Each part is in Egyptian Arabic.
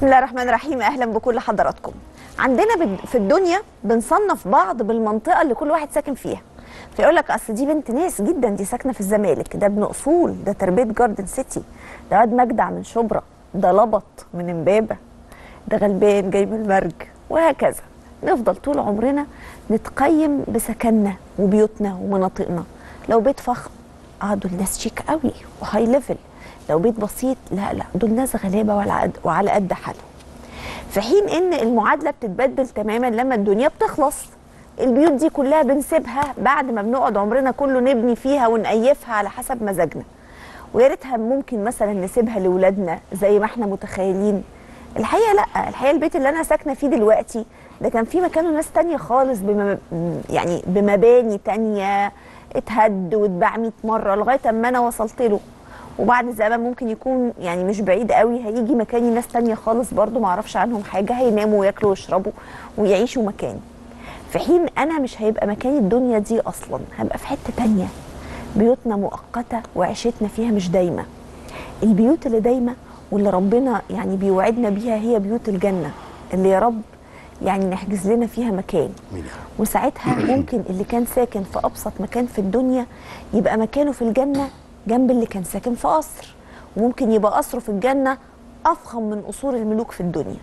بسم الله الرحمن الرحيم اهلا بكل حضراتكم عندنا بد- في الدنيا بنصنف بعض بالمنطقه اللي كل واحد ساكن فيها فيقول لك اصل دي بنت ناس جدا دي ساكنه في الزمالك ده ابن اصول ده تربيه جاردن سيتي ده واد مجدع من شبرا ده لبط من امبابه ده غلبان جاي من المرج وهكذا نفضل طول عمرنا نتقيم بسكننا وبيوتنا ومناطقنا لو بيت فخم اه دول ناس شيك قوي وهاي ليفل لو بيت بسيط لا لا دول ناس غلابه وعلى قد وعلى قد حالهم في حين ان المعادله بتتبدل تماما لما الدنيا بتخلص البيوت دي كلها بنسيبها بعد ما بنقعد عمرنا كله نبني فيها ونقيفها على حسب مزاجنا ويا ريتها ممكن مثلا نسيبها لاولادنا زي ما احنا متخيلين الحقيقه لا الحقيقه البيت اللي انا ساكنه فيه دلوقتي ده كان فيه مكانه ناس تانية خالص بم... يعني بمباني تانية اتهد واتباع 100 مره لغايه اما انا وصلت له وبعد زمان ممكن يكون يعني مش بعيد قوي هيجي مكاني ناس تانية خالص برضو ما اعرفش عنهم حاجه هيناموا وياكلوا ويشربوا ويعيشوا مكاني في حين انا مش هيبقى مكاني الدنيا دي اصلا هبقى في حته تانية بيوتنا مؤقته وعيشتنا فيها مش دايمه البيوت اللي دايمه واللي ربنا يعني بيوعدنا بيها هي بيوت الجنه اللي يا رب يعني نحجز لنا فيها مكان مين يا رب؟ وساعتها ممكن اللي كان ساكن في ابسط مكان في الدنيا يبقى مكانه في الجنه جنب اللي كان ساكن في قصر وممكن يبقى قصره في الجنه افخم من قصور الملوك في الدنيا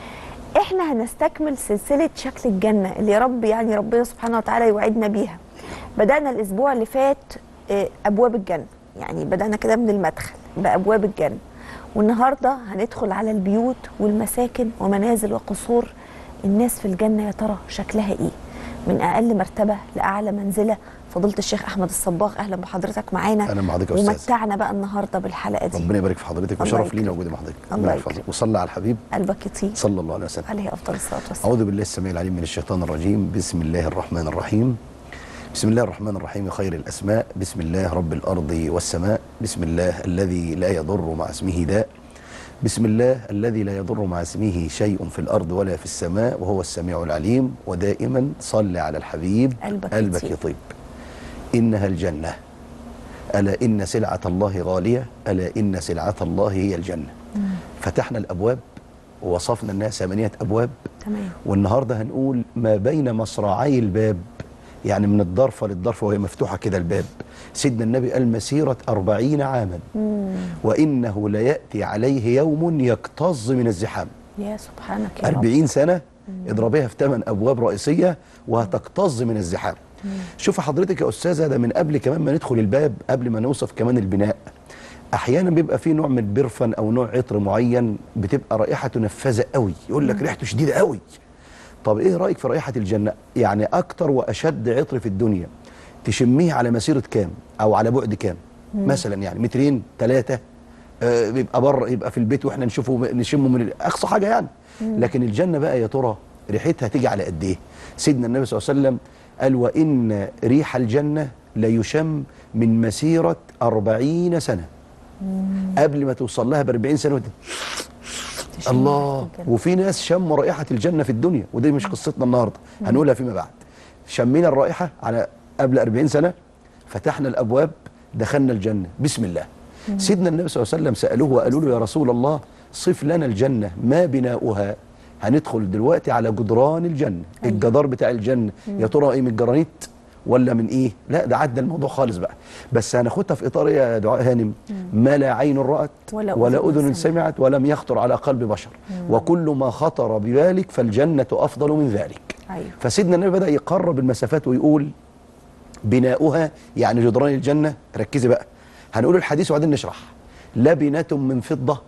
احنا هنستكمل سلسله شكل الجنه اللي يا رب يعني ربنا سبحانه وتعالى يوعدنا بيها بدانا الاسبوع اللي فات آه، ابواب الجنه يعني بدانا كده من المدخل بابواب الجنه والنهارده هندخل على البيوت والمساكن ومنازل وقصور الناس في الجنه يا ترى شكلها ايه من اقل مرتبه لاعلى منزله فضيله الشيخ احمد الصباغ اهلا بحضرتك معانا أهلا بحضرتك يا أستاذ. ومتعنا بقى النهارده بالحلقه دي ربنا يبارك في حضرتك الله وشرف يكرمك. لينا وجودي مع حضرتك الله ربنا يكرمك. يحفظك وصلى على الحبيب قلبك يطيب صلى الله عليه وسلم عليه افضل الصلاه والسلام أعوذ بالله السميع العليم من الشيطان الرجيم بسم الله الرحمن الرحيم بسم الله الرحمن الرحيم خير الأسماء بسم الله رب الأرض والسماء بسم الله الذي لا يضر مع اسمه داء بسم الله الذي لا يضر مع اسمه شيء في الأرض ولا في السماء وهو السميع العليم ودائما صل على الحبيب قلبك قلبك يطيب. يطيب إنها الجنة ألا إن سلعة الله غالية ألا إن سلعة الله هي الجنة فتحنا الأبواب ووصفنا أنها ثمانية أبواب تمام والنهارده هنقول ما بين مصراعي الباب يعني من الضرفة للضرفة وهي مفتوحة كده الباب سيدنا النبي قال مسيرة أربعين عاما وإنه ليأتي عليه يوم يكتظ من الزحام يا سبحانك يا رب أربعين سنة اضربيها في ثمان أبواب رئيسية وهتكتظ من الزحام شوف حضرتك يا أستاذة ده من قبل كمان ما ندخل الباب قبل ما نوصف كمان البناء احيانا بيبقى فيه نوع من البرفان او نوع عطر معين بتبقى رائحته نفاذه قوي يقول لك ريحته شديده قوي طب ايه رايك في رائحه الجنه يعني اكتر واشد عطر في الدنيا تشميه على مسيره كام او على بعد كام مثلا يعني مترين ثلاثه آه بيبقى بره يبقى في البيت واحنا نشوفه نشمه من ال- اقصى حاجه يعني لكن الجنه بقى يا ترى ريحتها تيجي على قد ايه سيدنا النبي صلى الله عليه وسلم قال وان ريح الجنه ليشم من مسيره أربعين سنه قبل ما توصل لها ب 40 سنه وت- تشم الله ريحة الجنة. وفي ناس شموا رائحه الجنه في الدنيا ودي مش قصتنا النهارده هنقولها فيما بعد شمينا الرائحه على قبل 40 سنه فتحنا الابواب دخلنا الجنه بسم الله سيدنا النبي صلى الله عليه وسلم سالوه وقالوا له يا رسول الله صف لنا الجنه ما بناؤها هندخل دلوقتي على جدران الجنه أيوة. الجدار بتاع الجنه يا ترى ايه من الجرانيت ولا من ايه لا ده عدى الموضوع خالص بقى بس هناخدها في اطار إيه يا دعاء هانم ما لا عين رات ولا ولا أذن اذن سمعت. سمعت ولم يخطر على قلب بشر وكل ما خطر ببالك فالجنه افضل من ذلك ايوه فسيدنا النبي بدا يقرب المسافات ويقول بناؤها يعني جدران الجنه ركزي بقى هنقول الحديث وبعدين نشرح لبنه من فضه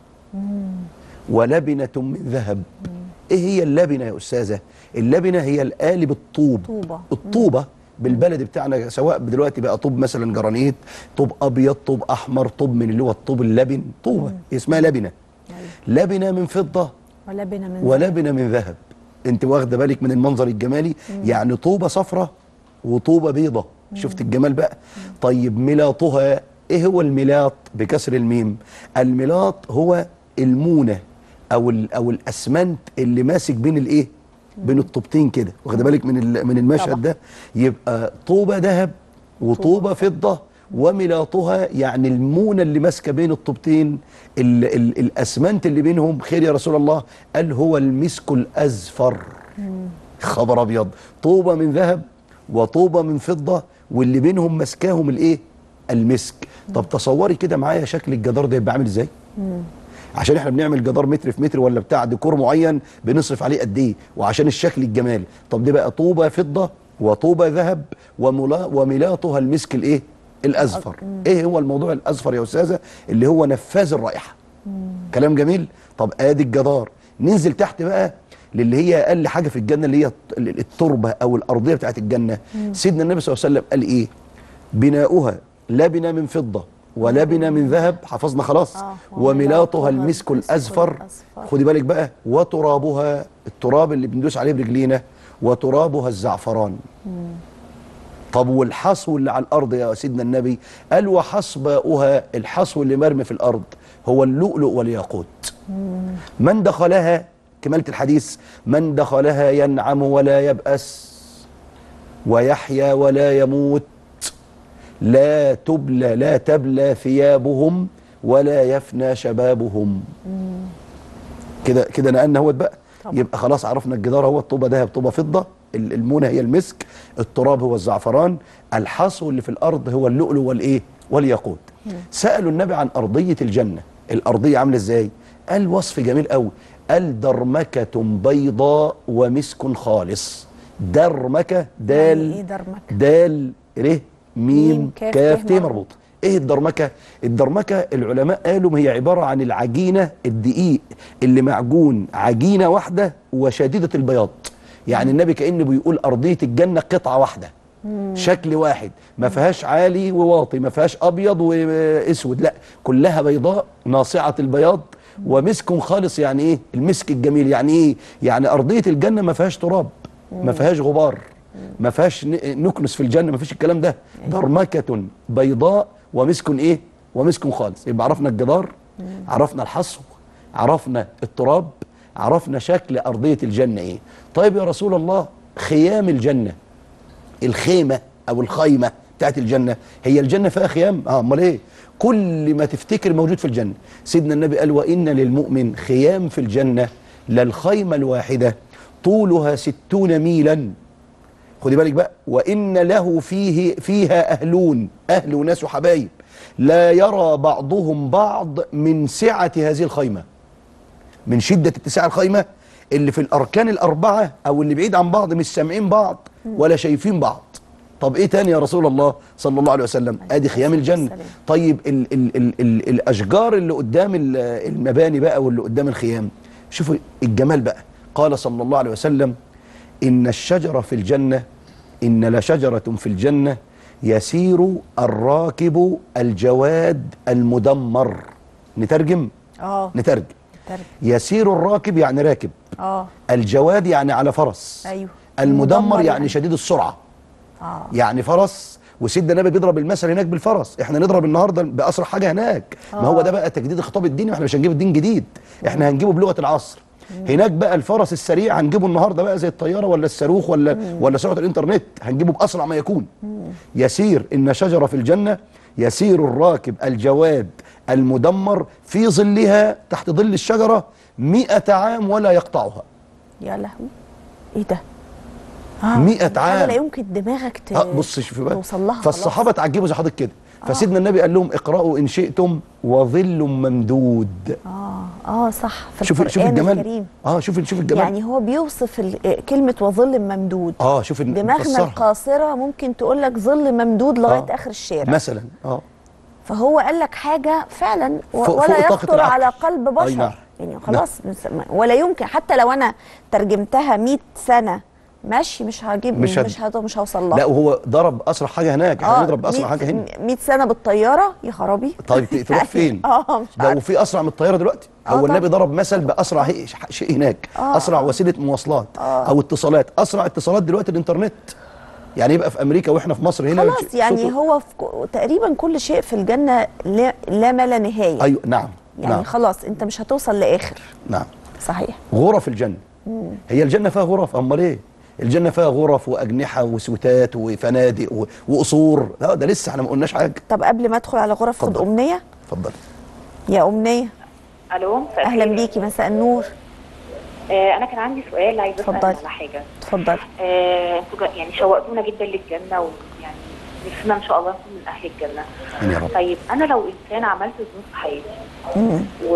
ولبنه من ذهب ايه هي اللبنه يا استاذه اللبنه هي القالب الطوب طوبة. الطوبه بالبلد بتاعنا سواء دلوقتي بقى طوب مثلا جرانيت طوب ابيض طوب احمر طوب من اللي هو الطوب اللبن طوبه اسمها لبنه أيوة. لبنه من فضه ولبنه من ولبنه من ذهب انت واخده بالك من المنظر الجمالي يعني طوبه صفراء وطوبه بيضه شفت الجمال بقى طيب ملاطها ايه هو الملاط بكسر الميم الملاط هو المونه او ال- او الاسمنت اللي ماسك بين الايه بين الطوبتين كده واخده بالك من ال- من المشهد طبعا. ده يبقى طوبه ذهب وطوبه فضه وملاطها يعني المونه اللي ماسكه بين الطوبتين ال ال الاسمنت اللي بينهم خير يا رسول الله قال هو المسك الازفر خبر ابيض طوبه من ذهب وطوبه من فضه واللي بينهم ماسكاهم الايه المسك طب تصوري كده معايا شكل الجدار ده يبقى عامل ازاي عشان احنا بنعمل جدار متر في متر ولا بتاع ديكور معين بنصرف عليه قد ايه وعشان الشكل الجمالي طب دي بقى طوبه فضه وطوبه ذهب وملا وملاطها المسك الايه الازفر ايه هو الموضوع الازفر يا استاذه اللي هو نفاذ الرائحه كلام جميل طب ادي الجدار ننزل تحت بقى للي هي اقل حاجه في الجنه اللي هي التربه او الارضيه بتاعت الجنه سيدنا النبي صلى الله عليه وسلم قال ايه بناؤها لبنه من فضه ولبنه من ذهب حفظنا خلاص آه، وملاطها المسك المسك الازفر الأزفر. خدي بالك بقى وترابها التراب اللي بندوس عليه برجلينا وترابها الزعفران طب والحصو اللي على الارض يا سيدنا النبي قال وحصباؤها الحصو اللي مرمي في الارض هو اللؤلؤ والياقوت من دخلها كمالة الحديث من دخلها ينعم ولا يبأس ويحيا ولا يموت لا تبلى لا تبلى ثيابهم ولا يفنى شبابهم كده كده نقلنا اهوت بقى طبعا. يبقى خلاص عرفنا الجدار هو الطوبه ذهب طوبه فضه ال- المونه هي المسك التراب هو الزعفران الحصو اللي في الارض هو اللؤلؤ والايه والياقوت سالوا النبي عن ارضيه الجنه الارضيه عامله ازاي قال وصف جميل قوي قال درمكه بيضاء ومسك خالص درمكه دال يعني ايه درمك دال ر ميم ميم، كاف، كاف ت ت مربوط. مربوط ايه الدرمكه الدرمكه العلماء قالوا هي عباره عن العجينه الدقيق اللي معجون عجينه واحده وشديده البياض يعني النبي كانه بيقول ارضيه الجنه قطعه واحده شكل واحد ما فيهاش عالي وواطي ما فيهاش ابيض واسود لا كلها بيضاء ناصعه البياض ومسك خالص يعني ايه المسك الجميل يعني ايه يعني ارضيه الجنه ما فيهاش تراب ما فيهاش غبار ما فيهاش ن- نكنس في الجنه ما فيش الكلام ده درمكه بيضاء ومسك ايه ومسك خالص يبقى عرفنا الجدار عرفنا الحصو عرفنا التراب عرفنا شكل ارضيه الجنه ايه طيب يا رسول الله خيام الجنه الخيمه او الخيمه بتاعت الجنه هي الجنه فيها خيام اه امال ايه كل ما تفتكر موجود في الجنه سيدنا النبي قال وان للمؤمن خيام في الجنه للخيمه الواحده طولها ستون ميلا خدي بالك بقى وان له فيه فيها اهلون اهل وناس وحبايب لا يرى بعضهم بعض من سعه هذه الخيمه من شدة اتساع الخيمة اللي في الأركان الأربعة أو اللي بعيد عن بعض مش سامعين بعض ولا شايفين بعض طب إيه تاني يا رسول الله صلى الله عليه وسلم أدي خيام الجنة والسلام. طيب ال ال ال ال الأشجار اللي قدام ال- المباني بقى واللي قدام الخيام شوفوا الجمال بقى قال صلى الله عليه وسلم إن الشجرة في الجنة إن لشجرة في الجنة يسير الراكب الجواد المدمر نترجم اه نترجم ترجم. يسير الراكب يعني راكب اه الجواد يعني على فرس ايوه المدمر المدمر يعني, يعني. شديد السرعة اه يعني فرس وسيدنا النبي بيضرب المثل هناك بالفرس احنا نضرب النهارده باسرع حاجه هناك ما هو ده بقى تجديد الخطاب الديني واحنا مش هنجيب الدين جديد احنا هنجيبه بلغه العصر هناك بقى الفرس السريع هنجيبه النهارده بقى زي الطياره ولا الصاروخ ولا ولا سرعه الانترنت هنجيبه باسرع ما يكون يسير ان شجره في الجنه يسير الراكب الجواد المدمر في ظلها تحت ظل الشجره مئة عام ولا يقطعها يا لهوي ايه ده مئة حاجة عام. لا يمكن دماغك ت... اه بص شوفي بقى توصل لها فالصحابه اتعجبوا زي حضرتك كده فسيدنا النبي قال لهم اقرأوا إن شئتم وظل ممدود اه اه صح في شوف شوف القرآن الجمال الكريم اه شوف شوف الجمال يعني هو بيوصف ال- كلمة وظل ممدود اه شوف ال- دماغنا مفسرها. القاصرة ممكن تقول لك ظل ممدود لغاية آه. آخر الشارع مثلا اه فهو قال لك حاجة فعلا و- فوق- ولا فوق طاقة يخطر العقل. على قلب أي بشر نعم. يعني خلاص بس- ولا يمكن حتى لو أنا ترجمتها 100 سنة ماشي مش هجيب مش مش هت- مش, هت- مش هوصل لها لا وهو ضرب اسرع حاجه هناك احنا نضرب اسرع حاجه هنا 100 سنة بالطيارة يا خرابي طيب ت- تروح فين اه مش ده عارفة. وفي اسرع من الطياره دلوقتي آه هو طبعا. النبي ضرب مثل باسرع هي- شيء هناك آه، اسرع آه. وسيله مواصلات آه. او اتصالات اسرع اتصالات دلوقتي الانترنت يعني يبقى في امريكا واحنا في مصر هنا خلاص يعني صوته- هو في ك- تقريبا كل شيء في الجنة لا, لا ما لا نهاية ايوه نعم يعني نعم خلاص انت مش هتوصل لاخر نعم صحيح غرف الجنة هي الجنة فيها غرف أمال إيه الجنه فيها غرف واجنحه وسوتات وفنادق و- وقصور لا ده لسه احنا ما قلناش حاجه طب قبل ما ادخل على غرف خد اتفضل. امنيه اتفضلي يا امنيه الو مساء اهلا الخير. بيكي مساء النور آه انا كان عندي سؤال عايزه اسال اتفضلي. على حاجه اتفضلي آه انتوا جا- يعني شوقتونا جدا للجنه ويعني نفسنا ان شاء الله نكون من اهل الجنه آمين يا رب. طيب انا لو انسان عملت ذنوب في حياتي مم. و...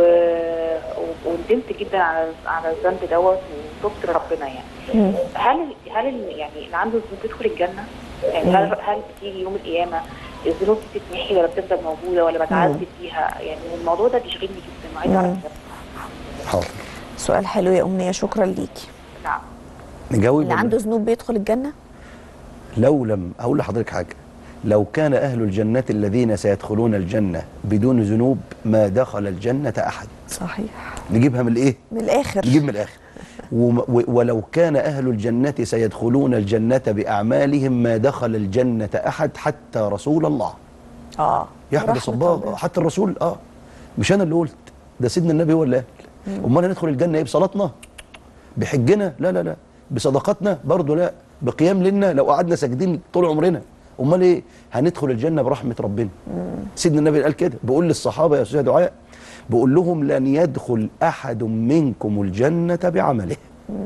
و- وندمت جدا على على الذنب دوت وتبت لربنا يعني مم. هل هل ال- يعني اللي عنده ذنوب يدخل الجنه؟ يعني هل هل بتيجي يوم القيامه الذنوب دي بتتمحي ولا بتفضل موجوده ولا بتعذب فيها؟ يعني الموضوع ده بيشغلني جدا وعايزه اعرف مم. ده. حاضر سؤال حلو يا امنيه شكرا ليكي نعم نجاوب اللي ولا؟ عنده ذنوب بيدخل الجنه لو لم اقول لحضرتك حاجه لو كان اهل الجنه الذين سيدخلون الجنه بدون ذنوب ما دخل الجنه احد صحيح نجيبها من الايه من الاخر نجيب من الاخر وم- و- ولو كان اهل الجنه سيدخلون الجنه باعمالهم ما دخل الجنه احد حتى رسول الله اه يا احمد رحمة الصباغ ربنا. حتى الرسول اه مش انا اللي قلت ده سيدنا النبي هو اللي قال امال هندخل الجنه ايه بصلاتنا بحجنا لا لا لا بصدقاتنا برضه لا بقيام لنا لو قعدنا ساجدين طول عمرنا امال ايه هندخل الجنه برحمه ربنا سيدنا النبي قال كده بيقول للصحابه يا استاذ دعاء بيقول لهم لن يدخل احد منكم الجنه بعمله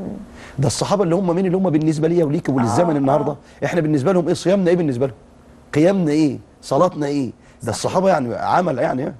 ده الصحابه اللي هم مين اللي هم بالنسبه ليا وليك وللزمن آه، النهارده احنا بالنسبه لهم ايه صيامنا ايه بالنسبه لهم قيامنا ايه صلاتنا ايه ده الصحابه يعني عمل يعني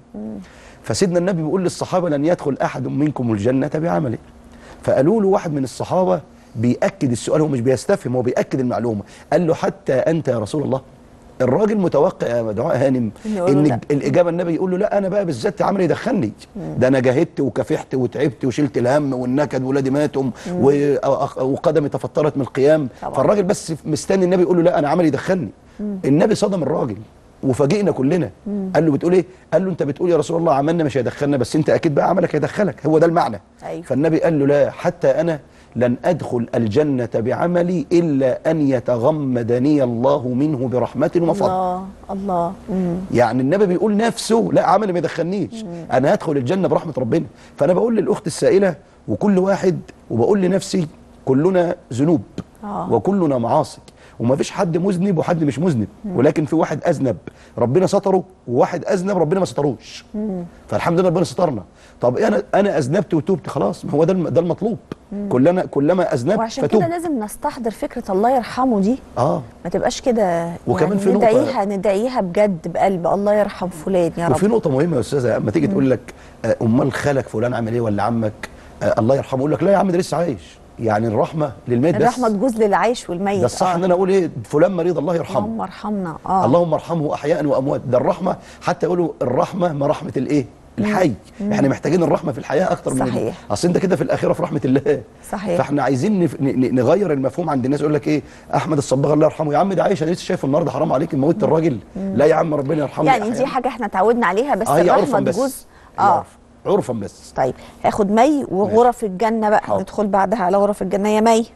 فسيدنا النبي بيقول للصحابه لن يدخل احد منكم الجنه بعمله فقالوا له واحد من الصحابه بياكد السؤال هو مش بيستفهم هو بياكد المعلومه قال له حتى انت يا رسول الله الراجل متوقع يا دعاء هانم إنه يقول له ان لا. الاجابه النبي يقول له لا انا بقى بالذات عمل يدخلني ده انا جاهدت وكافحت وتعبت وشلت الهم والنكد ولادي ماتوا و- أخ- وقدمي تفطرت من القيام طبعا. فالراجل بس مستني النبي يقول له لا انا عمل يدخلني النبي صدم الراجل وفاجئنا كلنا قال له بتقول ايه قال له انت بتقول يا رسول الله عملنا مش هيدخلنا بس انت اكيد بقى عملك هيدخلك هو ده المعنى أيوة. فالنبي قال له لا حتى انا لن ادخل الجنه بعملي الا ان يتغمدني الله منه برحمه وفضل الله الله مم. يعني النبي بيقول نفسه لا عمل ما يدخلنيش انا هدخل الجنه برحمه ربنا فانا بقول للاخت السائله وكل واحد وبقول لنفسي كلنا ذنوب آه. وكلنا معاصي وما فيش حد مذنب وحد مش مذنب ولكن في واحد اذنب ربنا ستره وواحد اذنب ربنا ما ستروش فالحمد لله ربنا سترنا طب انا انا اذنبت وتوبت خلاص ما هو ده الم- ده المطلوب كلنا كلما اذنبت وعشان فتوب كده لازم نستحضر فكره الله يرحمه دي اه ما تبقاش كده وكمان يعني في نقطة- ندعيها ندعيها بجد بقلب الله يرحم فلان يا وفي رب نقطة مهمة يا أستاذة أما تيجي تقول لك آه، أمال خالك فلان عامل إيه ولا عمك آه، الله يرحمه يقول لك لا يا عم ده لسه عايش يعني الرحمة للميت بس الرحمه تجوز للعايش والميت ده الصح آه. إن أنا أقول إيه فلان مريض الله يرحمه اللهم ارحمنا اه اللهم ارحمه أحياء وأموات ده الرحمة حتى يقولوا الرحمة ما رحمة الإيه الحي احنا محتاجين الرحمة في الحياة أكتر من صحيح. أصل أنت كده في الآخرة في رحمة الله صحيح. فاحنا عايزين نف... ن- ن- نغير المفهوم عند الناس يقول لك إيه أحمد الصباغ الله يرحمه يا عم ده عايش أنا لسه شايفه النهارده حرام عليك موت الراجل لا يا عم ربنا يرحمه يعني أحياء. دي حاجه احنا اتعودنا عليها بس اه هي الرحمه عرفا بس تجوز هي اه عرفا عرفا بس طيب هاخد مي وغرف الجنه بقى حاضر. ندخل بعدها على غرف الجنه يا مي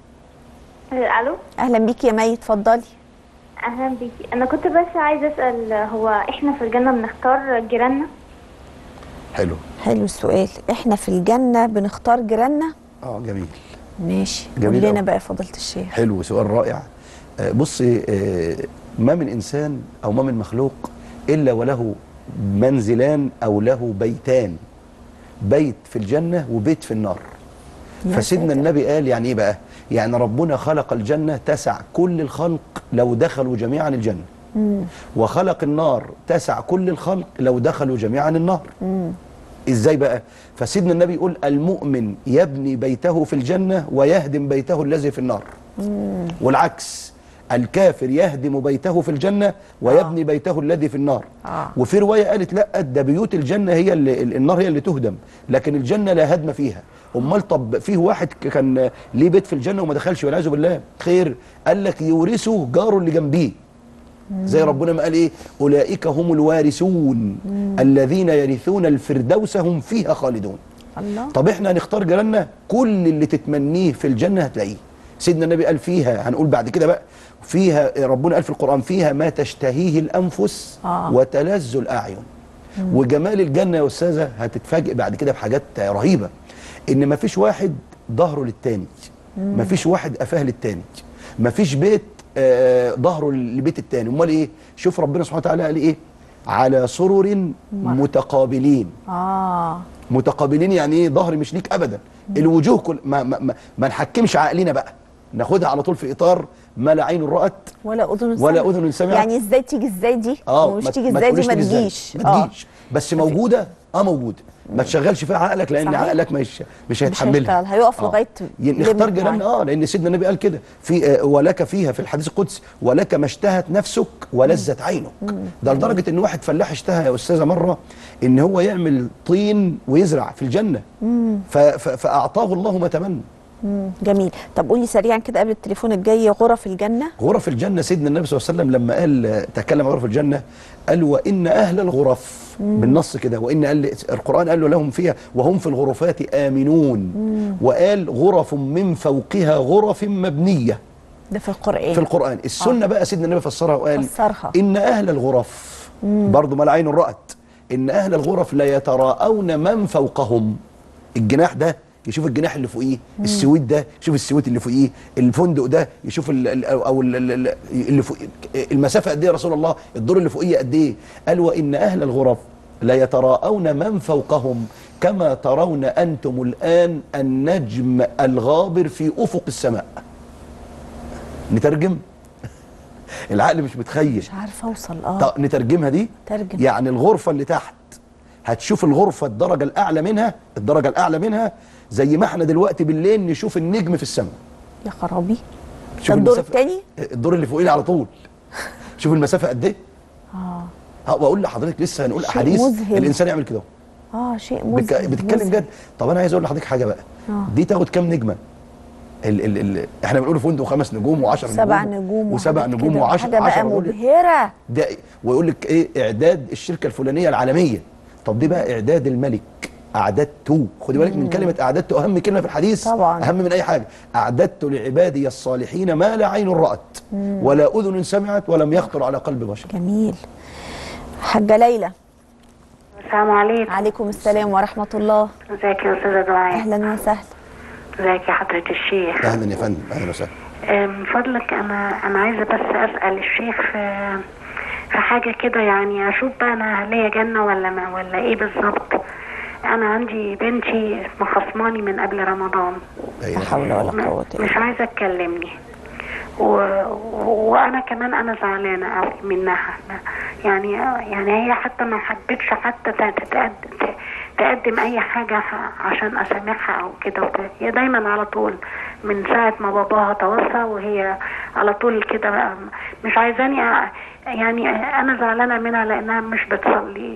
الو اهلا بيكي يا مي اتفضلي اهلا بيكي انا كنت بس عايزه اسال هو احنا في الجنه بنختار جيراننا حلو حلو السؤال احنا في الجنه بنختار جيراننا اه جميل ماشي قول جميل لنا أوي. بقى يا فضيله الشيخ حلو سؤال رائع آه، بصي آه، ما من انسان او ما من مخلوق الا وله منزلان او له بيتان بيت في الجنه وبيت في النار يا فسيدنا ساتر. النبي قال يعني ايه بقى يعني ربنا خلق الجنه تسع كل الخلق لو دخلوا جميعا الجنه وخلق النار تسع كل الخلق لو دخلوا جميعا النار ازاي بقى فسيدنا النبي يقول المؤمن يبني بيته في الجنة ويهدم بيته الذي في النار والعكس الكافر يهدم بيته في الجنة ويبني آه. بيته الذي في النار آه. وفي رواية قالت لا ده بيوت الجنة هي اللي النار هي اللي تهدم لكن الجنة لا هدم فيها امال طب فيه واحد كان ليه بيت في الجنة وما دخلش والعياذ بالله خير قال لك يورثه جاره اللي جنبيه زي ربنا ما قال ايه اولئك هم الوارثون الذين يرثون الفردوس هم فيها خالدون الله طب احنا هنختار جيراننا كل اللي تتمنيه في الجنه هتلاقيه سيدنا النبي قال فيها هنقول بعد كده بقى فيها ربنا قال في القران فيها ما تشتهيه الانفس آه. وتلذ الاعين وجمال الجنه يا استاذه هتتفاجئ بعد كده بحاجات رهيبه ان ما فيش واحد ظهره للتاني ما فيش واحد قفاه للتاني مفيش بيت آه، ظهره لبيت التاني امال ايه شوف ربنا سبحانه وتعالى قال ايه على سرر متقابلين اه متقابلين يعني ايه ظهر مش ليك ابدا الوجوه كل ما ما, ما, ما نحكمش عقلنا بقى ناخدها على طول في اطار ما لا عين رأت ولا اذن ولا سمعت. أذن سمعت. يعني ازاي تيجي ازاي دي ومش تيجي ازاي دي تقوليش ما تيجي إزاي. تجيش ما تجيش بس موجوده اه موجوده ما تشغلش فيها عقلك لان صحيح. عقلك مش مش هيتحملها هيشتغل، هيقف آه. لغاية ي- نختار limit جيراننا معين. اه لان سيدنا النبي قال كده في آه، ولك فيها في الحديث القدسي ولك ما اشتهت نفسك ولذت عينك ده لدرجه ان واحد فلاح اشتهى يا استاذه مره ان هو يعمل طين ويزرع في الجنه ف- ف- فاعطاه الله ما تمنى مم. جميل طب قولي سريعا كده قبل التليفون الجاي غرف الجنه غرف الجنة سيدنا النبي صلى الله عليه وسلم لما قال تكلم عن غرف الجنة قال وإن أهل الغرف بالنص كده وإن قال القرآن قال له لهم فيها وهم في الغرفات آمنون وقال غرف من فوقها غرف مبنية ده في القران في القرآن السنة بقى سيدنا النبي فسرها وقال فسرها. إن أهل الغرف برضو ما لا عين رأت إن أهل الغرف لا يتراءون من فوقهم الجناح ده يشوف الجناح اللي فوقيه السويت ده يشوف السويت اللي فوقيه الفندق ده يشوف ال ال او ال ال ال اللي فوق المسافه قد ايه يا رسول الله الدور اللي فوقيه قد ايه قال وان اهل الغرف لا يتراءون من فوقهم كما ترون انتم الان النجم الغابر في افق السماء نترجم العقل مش متخيل مش عارفه اوصل اه طب نترجمها دي ترجم. يعني الغرفه اللي تحت هتشوف الغرفه الدرجه الاعلى منها الدرجه الاعلى منها زي ما احنا دلوقتي بالليل نشوف النجم في السماء يا خرابي شوف ده الدور المسافة- التاني الدور اللي فوقينا على طول شوف المسافه قد ايه اه ها، واقول لحضرتك لسه هنقول شيء احاديث مذهل. الانسان يعمل كده اه شيء بك... مذهل بتتكلم مذهل. جد طب انا عايز اقول لحضرتك حاجه بقى آه. دي تاخد كام نجمه ال ال ال احنا بنقول فندق خمس نجوم و10 نجوم سبع نجوم وسبع وحاجات نجوم كده. و10 حاجه بقى مبهره ده ويقول لك ايه اعداد الشركه الفلانيه العالميه طب دي بقى اعداد الملك اعددت خدي بالك من كلمه اعددت اهم كلمه في الحديث طبعاً. اهم من اي حاجه اعددت لعبادي الصالحين ما لا عين رات ولا اذن سمعت ولم يخطر على قلب بشر جميل حاجه ليلى السلام عليكم عليكم السلام ورحمه الله ازيك يا استاذه دعاء اهلا وسهلا ازيك يا حضره الشيخ اهلا يا فندم اهلا وسهلا آه، من فضلك انا انا عايزه بس اسال الشيخ في في حاجه كده يعني اشوف بقى انا ليا جنه ولا ما ولا ايه بالظبط انا عندي بنتي مخصماني من قبل رمضان لا لا إله حول إلا ولا الله. قوه الا مش عايزه تكلمني و... و- وانا كمان انا زعلانه قوي منها يعني يعني هي حتى ما حبتش حتى ت- تتقدم تقدم اي حاجه ح- عشان اسامحها او كده وت- هي دايما على طول من ساعه ما باباها توفى وهي على طول كده بقى مش عايزاني أ- يعني انا زعلانه منها لانها مش بتصلي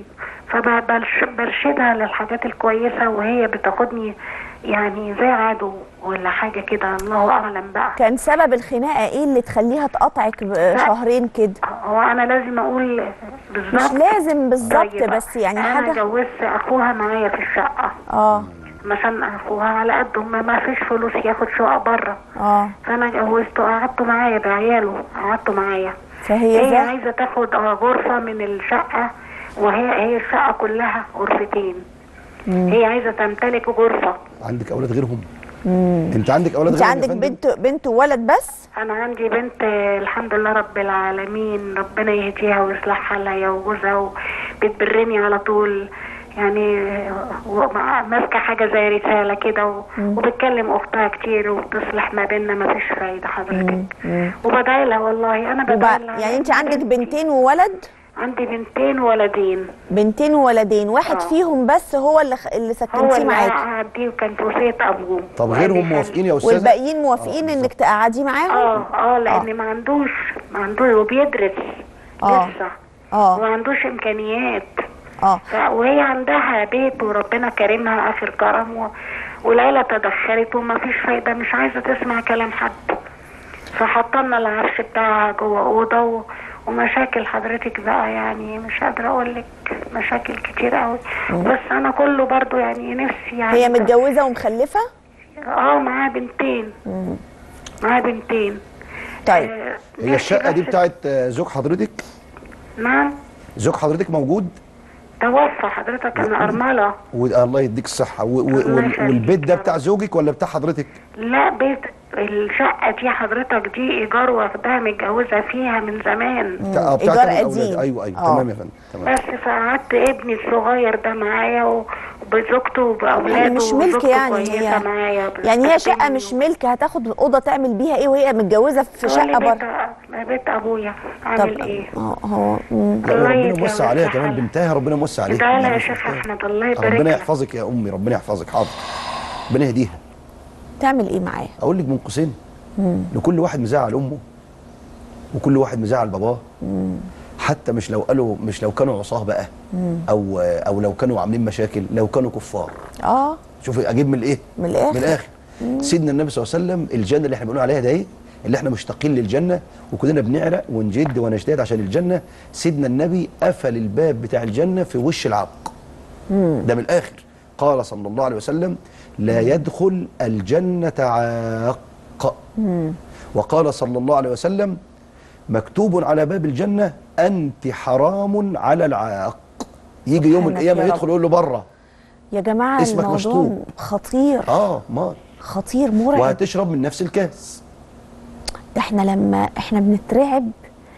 فبرشدها للحاجات الكويسه وهي بتاخدني يعني زي عدو ولا حاجه كده الله اعلم بقى كان سبب الخناقه ايه اللي تخليها تقاطعك شهرين كده هو انا لازم اقول مش بالظبط لازم بالظبط طيب، بس يعني انا حاجه جوزت اخوها معايا في الشقه اه مثلا اخوها على قده ما ما فيش فلوس ياخد شقه بره اه فانا جوزته قعدته معايا بعياله قعدته معايا فهي هي زي عايزه تاخد آه، غرفه من الشقه وهي هي الشقه كلها غرفتين هي عايزه تمتلك غرفه عندك اولاد غيرهم انت عندك اولاد انت غيرهم يا عندك فندم؟ بنت بنت وولد بس انا عندي بنت آه، الحمد لله رب العالمين ربنا يهديها ويصلح حالها هي وجوزها وبتبرني على طول يعني آه، ومع- ماسكه حاجه زي رساله كده و- وبتكلم اختها كتير وبتصلح ما بيننا ما فيش فايده حضرتك وبدعي لها والله انا بدعي وبع... لها يعني انت عندك بنتين وولد عندي بنتين ولدين بنتين وولدين واحد آه. فيهم بس هو اللي خ... اللي هو سكنتيه اللي معاكي قعديه وكانت وصيه ابوه طب وقال غيرهم لي موافقين يا استاذه والباقيين موافقين آه، انك تقعديه معاهم اه اه لان ما عندوش ما عندوش وبيدرس آه. لسه اه وما عندوش امكانيات اه ف- وهي عندها بيت وربنا كرمها اخر كرم و... والعيله تدخلت وما فيش فايده مش عايزه تسمع كلام حد فحطلنا العفش بتاعها جوه اوضه و... ومشاكل حضرتك بقى يعني مش قادره اقول لك مشاكل كتير قوي بس انا كله برضو يعني نفسي يعني هي متجوزه ومخلفه اه معاها بنتين معاها بنتين طيب آه، هي نفسي الشقه دي بس- بتاعت آه، زوج حضرتك نعم زوج حضرتك موجود توفى حضرتك انا ارمله والله يديك الصحه و- و- الله وال- يخليك والبيت ده يا رب. بتاع زوجك ولا بتاع حضرتك لا بيت الشقه دي حضرتك دي ايجار واخداها متجوزه فيها من زمان آه، بتاعت إيجار الأولاد. قديم. ايوه ايوه آه. تمام يا فندم تمام بس فقعدت ابني الصغير ده معايا وبزوجته وباولاده يعني مش ملك وزوجته يعني كويسة هي معايا يعني هي بس شقه منه. مش ملك هتاخد اوضه تعمل بيها ايه وهي متجوزه في تقول شقه لي بيت بره بيت ابويا طب اعمل ايه هو هو مم. لا، الله ربنا يجزاك موسع عليها كمان حالها. بنتها ربنا موسع عليها ادعي لها يا مش شيخ مشكلة. احمد الله يبارك ربنا لك يحفظك يا امي ربنا يحفظك حاضر ربنا يهديها تعمل ايه معايا اقول لك من قوسين لكل واحد مزعل امه وكل واحد مزعل باباه حتى مش لو قالوا مش لو كانوا عصاه بقى او او لو كانوا عاملين مشاكل لو كانوا كفار اه شوفي اجيب من الايه من الآخر. من الاخر سيدنا النبي صلى الله عليه وسلم الجنه اللي احنا بنقول عليها ده ايه اللي احنا مشتاقين للجنه وكلنا بنعرق ونجد ونجتهد عشان الجنه سيدنا النبي قفل الباب بتاع الجنه في وش العبق ده من الاخر قال صلى الله عليه وسلم لا يدخل الجنه عاق وقال صلى الله عليه وسلم مكتوب على باب الجنه انت حرام على العاق يجي يوم سبحانك القيامه يا رب. يدخل يقول له بره يا جماعه اسمك الموضوع مشطوب. خطير اه مال خطير مرعب وهتشرب من نفس الكاس ده احنا لما احنا بنترعب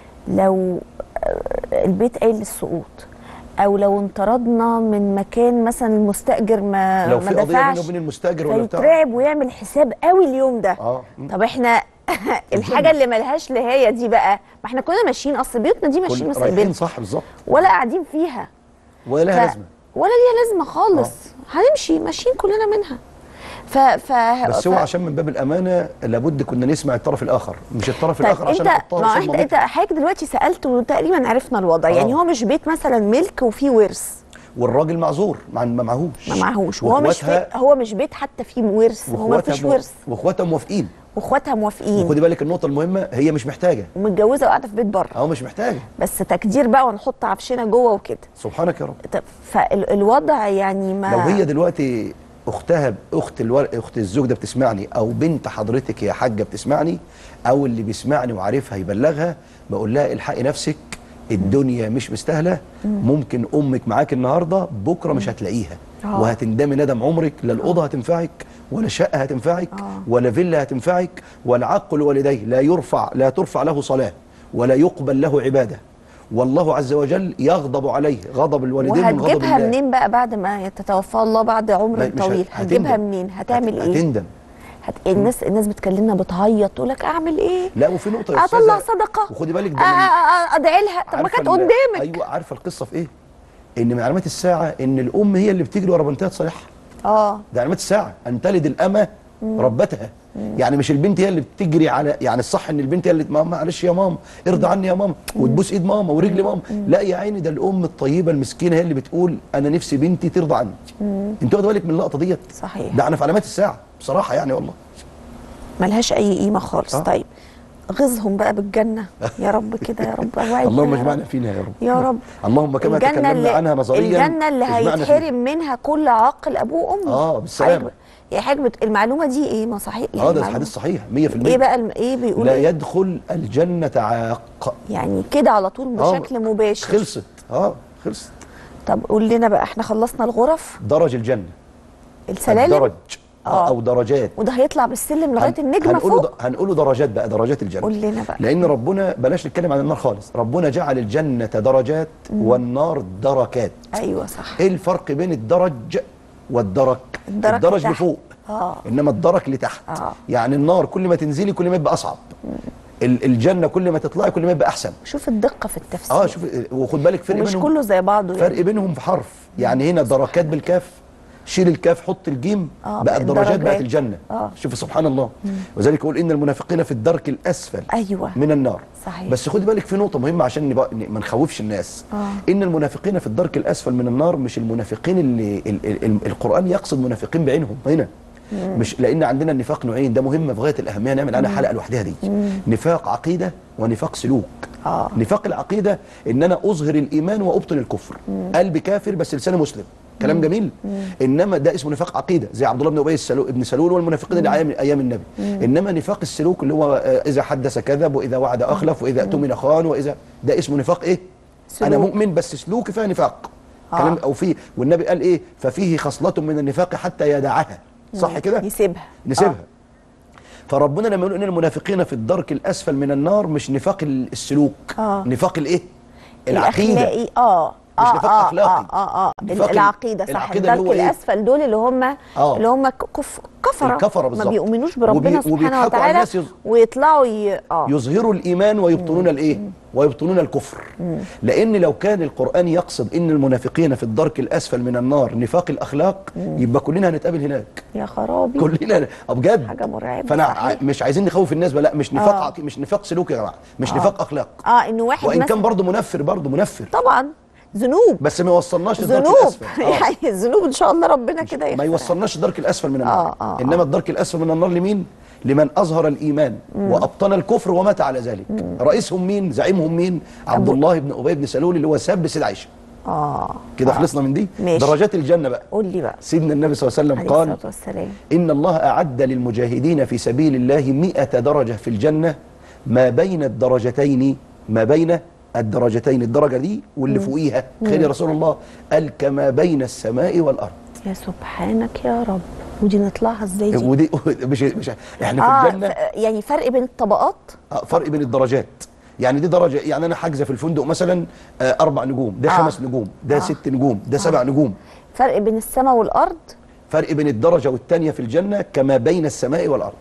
لو آه، البيت قايل للسقوط او لو انطردنا من مكان مثلا المستاجر ما لو ما في قضيه دفعش بينه وبين المستاجر ولا بتاع فيترعب ويعمل حساب قوي اليوم ده اه طب احنا الحاجه اللي ملهاش نهايه دي بقى ما احنا كنا ماشيين اصل بيوتنا دي ماشيين كل رايحين مسايبين صح بالظبط ولا قاعدين فيها ولا لها لازمه ولا ليها لازمه خالص هنمشي ماشيين كلنا منها ف ف بس هو عشان من باب الامانه لابد كنا نسمع الطرف الاخر مش الطرف طيب الاخر عشان انت نحطها ما قصاد انت مامتها. انت حضرتك دلوقتي سالت وتقريبا عرفنا الوضع آه. يعني هو مش بيت مثلا ملك وفيه ورث والراجل معذور ما ما معهوش ما معهوش وهو مش وإخواتها- بيت هو مش بيت حتى فيه ورث هو ما واخواتها فيش مو- ورث واخواتها موافقين واخواتها موافقين وخدي بالك النقطه المهمه هي مش محتاجه ومتجوزه وقاعده في بيت بره هو مش محتاجه بس تكدير بقى ونحط عفشنا جوه وكده سبحانك يا رب طب فالوضع يعني ما لو هي دلوقتي اختها اخت الور... اخت الزوج ده بتسمعني او بنت حضرتك يا حاجه بتسمعني او اللي بيسمعني وعارفها يبلغها بقول لها الحقي نفسك الدنيا مش مستاهله ممكن امك معاك النهارده بكره مش هتلاقيها آه. وهتندمي ندم عمرك لا الاوضه هتنفعك ولا شقه هتنفعك ولا فيلا هتنفعك ولا عق لوالديه لا يرفع لا ترفع له صلاه ولا يقبل له عباده والله عز وجل يغضب عليه غضب الوالدين من غضب وهتجيبها الله منين بقى بعد ما تتوفى الله بعد ما- عمر مش طويل هت- هتجيبها هتندم. منين هتعمل هت- ايه هتندم هت... الناس الناس بتكلمنا بتعيط تقول لك اعمل ايه لا وفي نقطه يا اطلع أستاذة، صدقه وخدي بالك آه، ده من- آه، آه، ادعي لها طب ما عارفة كانت ال- قدامك ايوه عارفه القصه في ايه ان من علامات الساعه ان الام هي اللي بتجري ورا بنتها تصالحها اه ده علامات الساعه ان تلد الامه ربتها يعني مش البنت هي اللي بتجري على يعني الصح ان البنت هي اللي ماما معلش يا ماما ارضى عني يا ماما وتبوس ايد ماما ورجل ماما لا يا عيني ده الام الطيبه المسكينه هي اللي بتقول انا نفسي بنتي ترضى عني انت واخد بالك من اللقطه ديت صحيح ده انا في علامات الساعه بصراحه يعني والله ملهاش اي قيمه خالص آه. طيب غزهم بقى بالجنه يا رب كده يا رب اوعدنا اللهم يا اجمعنا رب. فينا يا رب يا رب اللهم كما الجنة تكلمنا اللي عنها نظريا الجنة اللي اجمعنا فيها. هيتحرم منها كل عاقل ابوه وامه آه، بالسلامة. حضرتك- يا حاجة بت- المعلومة دي ايه ما صحيح اه ده معلومة- حديث صحيح 100% ايه بقى الم... ايه بيقول لا إيه؟ يدخل الجنة عاق يعني كده على طول آه، بشكل مباشر خلصت اه خلصت طب قول لنا بقى احنا خلصنا الغرف درج الجنة السلالم الدرج آه. او درجات وده هيطلع بالسلم لغايه هن- النجمه هنقوله فوق د- هنقوله درجات بقى درجات الجنة قول لنا بقى لان ربنا بلاش نتكلم عن النار خالص ربنا جعل الجنة درجات والنار دركات ايوه صح ايه الفرق بين الدرج والدرك الدرك الدرج لتحت. لفوق اه انما الدرك لتحت آه. يعني النار كل ما تنزلي كل ما يبقى اصعب ال- الجنة كل ما تطلعي كل ما يبقى احسن شوف الدقه في التفسير اه شوف وخد بالك فرق ومش بينهم كله زي بعضه يعني فرق بينهم في حرف يعني هنا دركات بالكاف شيل الكاف حط الجيم آه، بقى بقت الدرجات درجات. بقت الجنة آه. شوف سبحان الله وذلك يقول ان المنافقين في الدرك الاسفل ايوه من النار صحيح. بس خدي بالك في نقطة مهمة عشان نبقى ن- ما نخوفش الناس آه. ان المنافقين في الدرك الاسفل من النار مش المنافقين اللي ال ال ال القرآن يقصد منافقين بعينهم هنا مش لان عندنا النفاق نوعين ده مهم في غايه الاهميه نعمل عنها حلقه لوحدها دي نفاق عقيده ونفاق سلوك آه. نفاق العقيده ان انا اظهر الايمان وابطن الكفر قلبي كافر بس لساني مسلم كلام جميل انما ده اسمه نفاق عقيده زي عبد الله بن ابي السلول ابن سلول والمنافقين اللي ايام ايام النبي انما نفاق السلوك اللي هو آه، اذا حدث كذب واذا وعد اخلف واذا اؤتمن خان واذا ده اسمه نفاق ايه انا سلوك. مؤمن بس سلوكي فيها نفاق آه. كلام او فيه والنبي قال ايه ففيه خصله من النفاق حتى يدعها صح كده يسيبها نسيبها فربنا لما يقول ان المنافقين في الدرك الاسفل من النار مش نفاق السلوك آه. نفاق الايه العقيده الأخلاقي اه مش اه نفاق اه أخلاقي. اه اه, آه. نفاق ال- العقيده صح العقيدة اللي الدرك هو إيه؟ الاسفل دول اللي هم آه. اللي هم كف كفره الكفرة ما بالظبط. بيؤمنوش بربنا وبي- سبحانه وبيضحكوا على وتعالى الناس يز- ويطلعوا ي... اه يظهروا الايمان ويبطنون الايه ويبطنون الكفر لان لو كان القران يقصد ان المنافقين في الدرك الاسفل من النار نفاق الاخلاق يبقى كلنا هنتقابل هناك يا خرابي كلنا آه بجد حاجة مرعبة، فانا صحيح. ع- مش عايزين نخوف الناس بقى لا مش نفاق آه. عقي- مش نفاق سلوكي يا جماعه مش نفاق اخلاق اه انه واحد وان مثلا كان برضه منفر برضه منفر طبعا ذنوب بس ما يوصلناش للدرك ذنوب الاسفل آه. يعني الذنوب ان شاء الله ربنا كده ما يغفرها. يوصلناش الدرك الاسفل من النار آه، آه، آه. انما الدرك الاسفل من النار لمين لمن اظهر الايمان وابطن الكفر ومات على ذلك رئيسهم مين زعيمهم مين عبد أبو- الله بن ابي بن سلول اللي هو سب سيد عائشه اه كده آه. خلصنا من دي ماشي. درجات الجنه بقى قول لي بقى سيدنا النبي صلى الله عليه عليه وسلم قال الصلاه والسلام إن الله أعد للمجاهدين في سبيل الله مئة درجة في الجنة ما بين الدرجتين ما بين الدرجتين الدرجة دي واللي فوقيها خير يا رسول الله قال كما بين السماء والأرض يا سبحانك يا رب ودي نطلعها ازاي دي ودي مش مش احنا اه في الجنة ف- يعني فرق بين الطبقات آه، فرق بين الدرجات يعني دي درجة يعني أنا حاجزة في الفندق مثلا آه، أربع نجوم ده آه. خمس نجوم ده آه. ست نجوم ده سبع نجوم فرق بين السماء والارض فرق بين الدرجة والتانية في الجنة كما بين السماء والأرض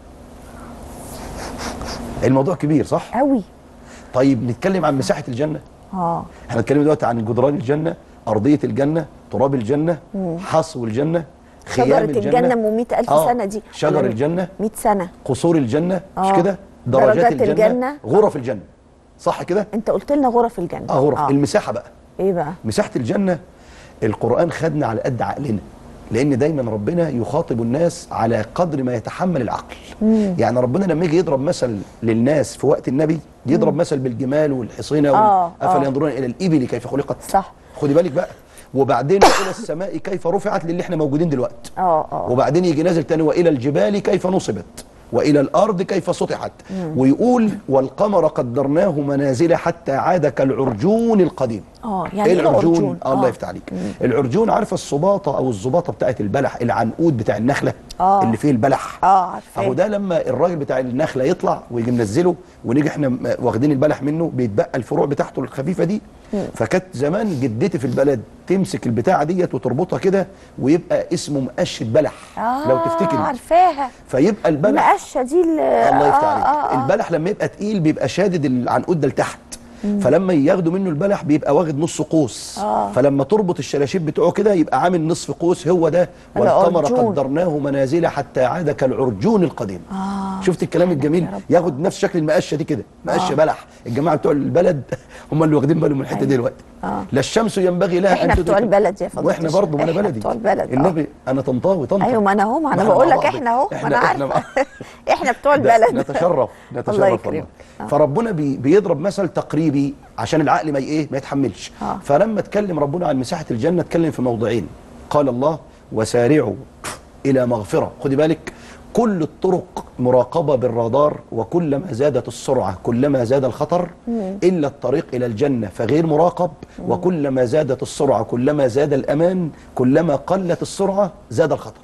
الموضوع كبير صح؟ قوي طيب نتكلم عن مساحة الجنة اه احنا هنتكلم دلوقتي عن جدران الجنة أرضية الجنة تراب الجنة حصو الجنة خيام شجرة الجنة الجنة ام 100000 آه، سنة دي شجر ولا الجنة 100 سنة قصور الجنة مش آه. كده درجات درجات الجنة, الجنة. غرف الجنة صح كده انت قلت لنا غرف الجنة اه غرف المساحة بقى ايه بقى مساحة الجنة القرآن خدنا على قد عقلنا لأن دايما ربنا يخاطب الناس على قدر ما يتحمل العقل يعني ربنا لما يجي يضرب مثل للناس في وقت النبي يضرب مثل بالجمال والحصينة آه، وال- أفلا آه. ينظرون إلى الإبل كيف خلقت صح خدي بالك بقى وبعدين إلى السماء كيف رفعت للي احنا موجودين دلوقتي اه اه وبعدين يجي نازل تاني والى الجبال كيف نصبت والى الارض كيف سطحت ويقول والقمر قدرناه منازل حتى عاد كالعرجون القديم اه يعني ايه ايه العرجون العرجون آه الله يفتح عليك العرجون عارفه الصباطه او الزباطه بتاعت البلح العنقود بتاع النخله آه. اللي فيه البلح اه عارفاه اهو ده لما الراجل بتاع النخله يطلع ويجي منزله ونيجي احنا م- واخدين البلح منه بيتبقى الفروع بتاعته الخفيفه دي فكانت زمان جدتي في البلد تمسك البتاعه ديت وتربطها كده ويبقى اسمه مقشه بلح اه لو تفتكري عارفاها فيبقى البلح المقشة دي ال- الله يفتح آه، عليك آه، آه. البلح لما يبقى تقيل بيبقى شادد العنقود ده لتحت فلما ياخدوا منه البلح بيبقى واخد نص قوس آه. فلما تربط الشلاشيب بتوعه كده يبقى عامل نصف قوس هو ده والقمر العرجون. قدرناه منازل حتى عاد كالعرجون القديم آه. شفت الكلام الجميل يا رب. ياخد نفس شكل المقشه دي كده مقشه بلح الجماعه بتوع البلد هم اللي واخدين بالهم من الحته دي أيوة. دلوقتي آه. لا الشمس ينبغي لها إحنا ان بتوع تدرك- البلد يا فضيلة واحنا الشيخ. برضه ما انا إحنا بلدي بتوع البلد، آه. النبي انا طنطاوي طنطا ايوه ما انا اهو ما انا إحنا بقول مع لك بعض. احنا اهو ما انا إحنا- إحنا عارفه مع- احنا بتوع ده البلد نتشرف نتشرف الله والله. يكرمك. آه. فربنا بي بيضرب مثل تقريبي عشان العقل ما ي- ايه ما يتحملش آه. فلما اتكلم ربنا عن مساحه الجنه اتكلم في موضعين قال الله وسارعوا الى مغفره خدي بالك كل الطرق مراقبه بالرادار وكلما زادت السرعه كلما زاد الخطر الا الطريق الى الجنه فغير مراقب وكلما زادت السرعه كلما زاد الامان كلما قلت السرعه زاد الخطر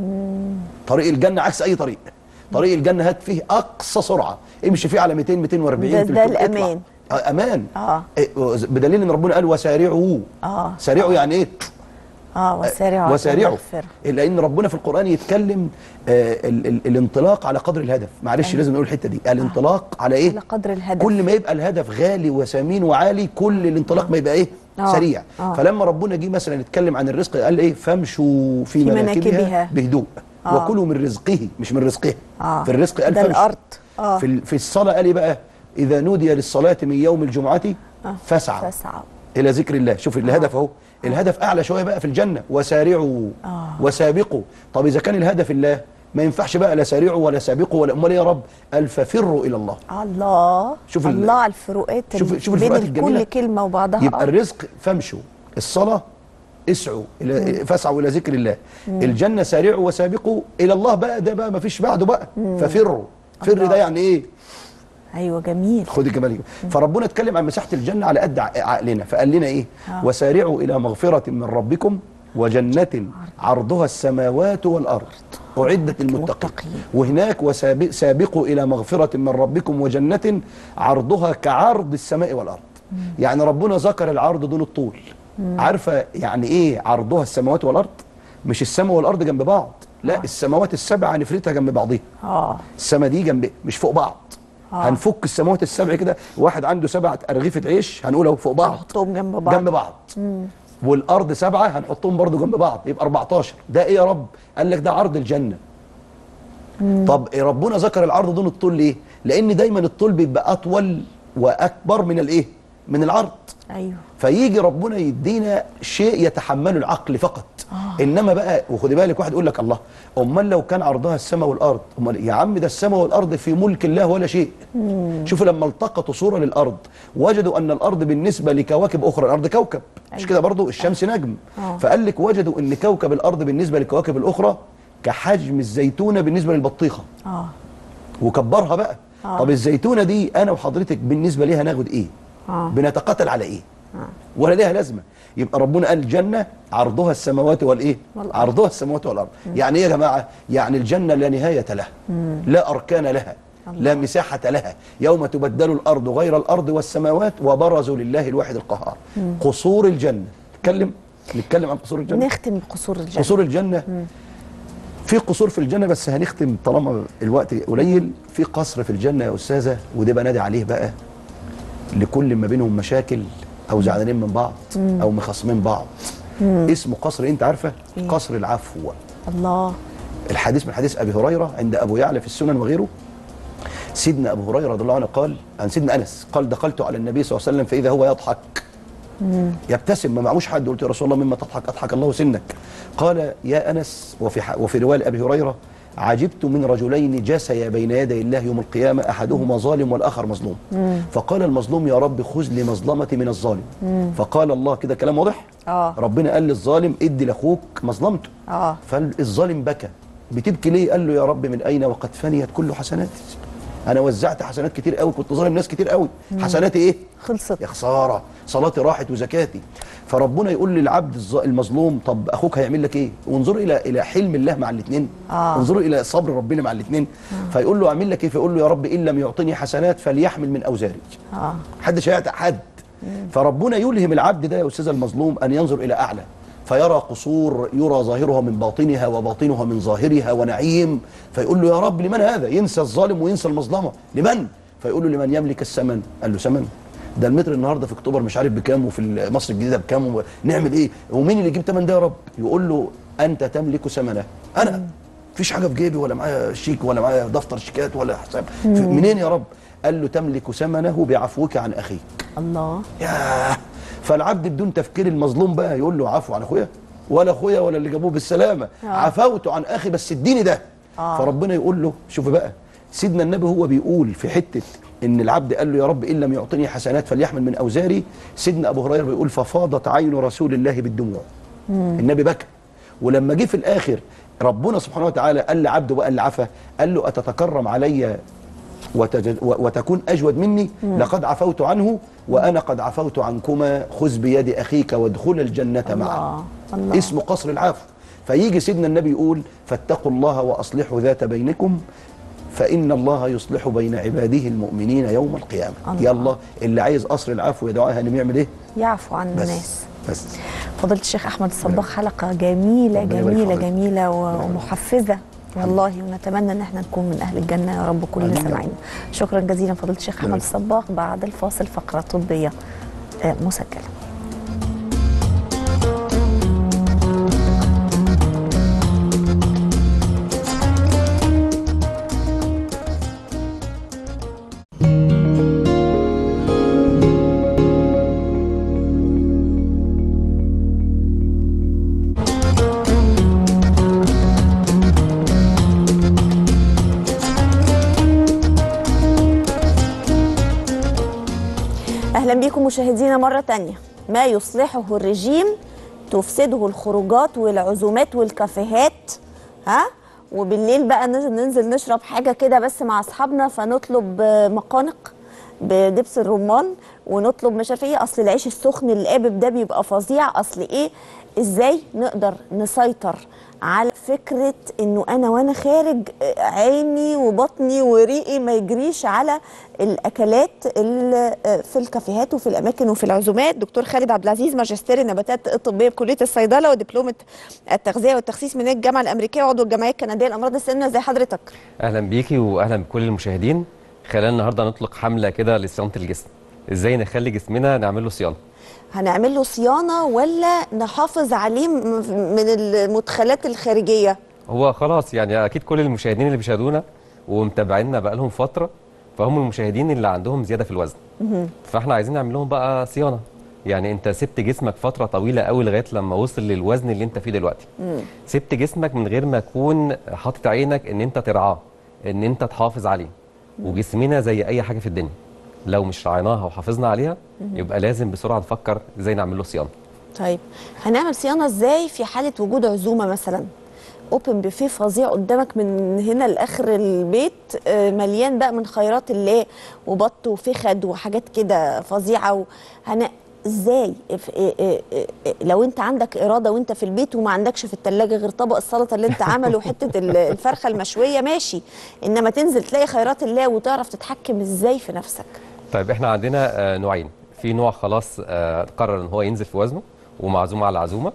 طريق الجنه عكس اي طريق طريق الجنه هات فيه اقصى سرعه امشي فيه على 200 240 ده- في ده الكيلو، اطلع. الأمان. آه امان آه. إيه، بدليل ان ربنا قال وسارعوا اه سارعوا يعني ايه اه وسارعوا وسارعوا مغفرة. لان ربنا في القران يتكلم آه ال ال الانطلاق على قدر الهدف معلش لازم نقول الحته دي الانطلاق على ايه على قدر الهدف كل ما يبقى الهدف غالي وثمين وعالي كل الانطلاق ما يبقى ايه آه. سريع آه. فلما ربنا جه مثلا يتكلم عن الرزق قال ايه فامشوا في, في مناكبها, مناكبها. بهدوء آه. وكلوا من رزقه مش من رزقه آه. في الرزق قال ده فامشوا. الأرض. آه. في ال- في الصلاه قال ايه بقى اذا نودي للصلاه من يوم الجمعه فاسعوا فاسعوا الى ذكر الله شوف الهدف اهو الهدف اعلى شويه بقى في الجنه وسارعوا آه. وسابقوا طب اذا كان الهدف الله ما ينفعش بقى لا سارعوا ولا سابقوا ولا امال إيه يا رب قال ففروا الى الله الله شوف ال- الله على الفروقات شوف- ال- شوف بين الفروقات كل الجميلة. كلمه وبعضها يبقى آه. الرزق فامشوا الصلاه اسعوا الى فاسعوا الى ذكر الله الجنه سارعوا وسابقوا الى الله بقى ده بقى ما فيش بعده بقى ففروا فر الله. ده يعني ايه ايوه جميل خدي كمان فربنا اتكلم عن مساحه الجنه على قد ع- عقلنا فقال لنا ايه آه. وسارعوا الى مغفره من ربكم وجنة عرضها السماوات والأرض أعدت للمتقين المتقين. وهناك وسابقوا إلى مغفرة من ربكم وجنة عرضها كعرض السماء والأرض يعني ربنا ذكر العرض دون الطول عارفة يعني إيه عرضها السماوات والأرض مش السماء والأرض جنب بعض لا السماوات السبعة هنفردها جنب بعضها اه السما دي جنب مش فوق بعض آه. هنفك السماوات السبع كده واحد عنده سبعة أرغفة عيش هنقول اهو فوق بعض نحطهم جنب بعض جنب بعض والارض سبعه هنحطهم برضو جنب بعض يبقى 14 ده ايه يا رب قال لك ده عرض الجنه طب إيه ربنا ذكر العرض دون الطول ليه لان دايما الطول بيبقى اطول واكبر من الايه من العرض ايوه فيجي ربنا يدينا شيء يتحمله العقل فقط آه. انما بقى وخدي بالك واحد يقول لك الله امال لو كان عرضها السماء والارض امال يا عم ده السماء والارض في ملك الله ولا شيء شوفوا لما التقطوا صوره للارض وجدوا ان الارض بالنسبه لكواكب اخرى الارض كوكب مش أيوة. كده برضو الشمس نجم آه. فقال لك وجدوا ان كوكب الارض بالنسبه للكواكب الاخرى كحجم الزيتونه بالنسبه للبطيخه اه وكبرها بقى آه. طب الزيتونه دي انا وحضرتك بالنسبه ليها ناخد ايه آه. بنتقاتل على ايه ولا ليها لازمه يبقى ربنا قال الجنه عرضها السماوات والايه والأرض. عرضها السماوات والارض يعني ايه يا جماعه يعني الجنه لا نهايه لها لا اركان لها لا مساحة لها يوم تبدل الأرض غير الأرض والسماوات وبرزوا لله الواحد القهار قصور الجنة نتكلم نتكلم عن قصور الجنة نختم بقصور الجنه قصور الجنة في قصور في الجنة بس هنختم طالما الوقت قليل في قصر في الجنة يا أستاذة وده بنادي عليه بقى لكل ما بينهم مشاكل أو زعلانين من بعض أو مخاصمين بعض اسمه قصر إيه أنت عارفة؟ إيه؟ قصر العفو الله الحديث من حديث أبي هريرة عند أبو يعلى في السنن وغيره سيدنا أبو هريرة رضي الله عنه قال عن سيدنا أنس قال دخلت على النبي صلى الله عليه وسلم فإذا هو يضحك يبتسم ما معهوش حد قلت يا رسول الله مما تضحك اضحك الله سنك قال يا انس وفي ح... وفي روايه ابي هريره عجبت من رجلين جسيا بين يدي الله يوم القيامه احدهما ظالم والاخر مظلوم فقال المظلوم يا رب خذ لي مظلمتي من الظالم فقال الله كده كلام واضح آه. ربنا قال للظالم ادي لاخوك مظلمته اه فالظالم بكى بتبكي ليه قال له يا رب من اين وقد فنيت كل حسناتي انا وزعت حسنات كتير قوي كنت ظالم ناس كتير قوي حسناتي ايه خلصت يا خساره صلاتي راحت وزكاتي فربنا يقول للعبد الظ- المظلوم طب اخوك هيعمل لك ايه وانظروا الى الى حلم الله مع الاثنين آه. انظروا الى صبر ربنا مع الاثنين فيقول له اعمل لك ايه فيقول له يا رب ان لم يعطني حسنات فليحمل من اوزاري اه محدش هيعتق حد فربنا يلهم العبد ده يا استاذ المظلوم ان ينظر الى اعلى فيرى قصور يرى ظاهرها من باطنها وباطنها من ظاهرها ونعيم فيقول له يا رب لمن هذا ينسى الظالم وينسى المظلمه لمن فيقول له لمن يملك الثمن قال له ثمن ده المتر النهارده في اكتوبر مش عارف بكام وفي مصر الجديده بكام و- نعمل ايه ومين اللي يجيب ثمن ده يا رب يقول له انت تملك ثمنه انا مفيش حاجه في جيبي ولا معايا شيك ولا معايا دفتر شيكات ولا حساب في- منين يا رب قال له تملك ثمنه بعفوك عن اخيك الله ياه فالعبد بدون تفكير المظلوم بقى يقول له عفو عن اخويا ولا اخويا ولا اللي جابوه بالسلامه آه. عفوت عن اخي بس اديني ده آه. فربنا يقول له شوف بقى سيدنا النبي هو بيقول في حته ان العبد قال له يا رب ان لم يعطني حسنات فليحمل من اوزاري سيدنا ابو هريره بيقول ففاضت عين رسول الله بالدموع النبي بكى ولما جه في الاخر ربنا سبحانه وتعالى قال لعبده بقى اللي عفا قال له اتتكرم علي وتج- و- وتكون أجود مني لقد عفوت عنه وأنا قد عفوت عنكما خذ بيد أخيك وادخل الجنة معا الله الله اسمه قصر العفو فيجي سيدنا النبي يقول فاتقوا الله وأصلحوا ذات بينكم فإن الله يصلح بين عباده المؤمنين يوم القيامة الله. يلا اللي عايز قصر العفو يا دعاء هانم يعمل إيه يعفو عن بس الناس بس فضيلة الشيخ أحمد الصباغ حلقة جميلة ربنا يبارك جميلة فيك. جميلة و- ومحفزة والله ونتمنى ان احنا نكون من اهل الجنه يا رب كل آمين يا سامعين شكرا جزيلا فضيله الشيخ احمد نعم. الصباغ بعد الفاصل فقره طبيه آه، مسجله اهلا بكم مشاهدينا مره تانية ما يصلحه الرجيم تفسده الخروجات والعزومات والكافيهات ها وبالليل بقى ننزل, ننزل نشرب حاجه كده بس مع اصحابنا فنطلب آه، مقانق بدبس الرمان ونطلب مش عارفه ايه اصل العيش السخن القابب ده بيبقى فظيع اصل ايه ازاي نقدر نسيطر على فكره انه انا وانا خارج آه، عيني وبطني وريقي ما يجريش على الاكلات اللي آه، في الكافيهات وفي الاماكن وفي العزومات دكتور خالد عبد العزيز ماجستير النباتات الطبيه بكليه الصيدله ودبلومه التغذيه والتخسيس من الجامعه الامريكيه وعضو الجمعيه الكنديه لامراض السمنه زي حضرتك اهلا بيكي واهلا بكل المشاهدين خلينا النهارده نطلق حمله كده لصيانه الجسم ازاي نخلي جسمنا نعمل له صيانه هنعمل له صيانه ولا نحافظ عليه م- من المدخلات الخارجيه هو خلاص يعني اكيد كل المشاهدين اللي بيشاهدونا ومتابعينا بقى لهم فتره فهم المشاهدين اللي عندهم زياده في الوزن فاحنا عايزين نعمل لهم بقى صيانه يعني انت سبت جسمك فتره طويله قوي لغايه لما وصل للوزن اللي انت فيه دلوقتي سبت جسمك من غير ما تكون حاطط عينك ان انت ترعاه ان انت تحافظ عليه وجسمنا زي اي حاجه في الدنيا لو مش رعيناها وحافظنا عليها يبقى لازم بسرعه نفكر ازاي نعمل له صيانه طيب هنعمل صيانه ازاي في حاله وجود عزومه مثلا اوبن بوفيه فظيع قدامك من هنا لاخر البيت آه، مليان بقى من خيرات الله وبط وفخد وحاجات كده فظيعه وهن ازاي إف- إيه- إيه- إيه- لو انت عندك اراده وانت في البيت وما عندكش في الثلاجه غير طبق السلطه اللي انت عمله وحته ال- الفرخه المشويه ماشي انما تنزل تلاقي خيرات الله وتعرف تتحكم ازاي في نفسك طيب احنا عندنا آه، نوعين في نوع خلاص آه، قرر ان هو ينزل في وزنه ومعزوم على العزومه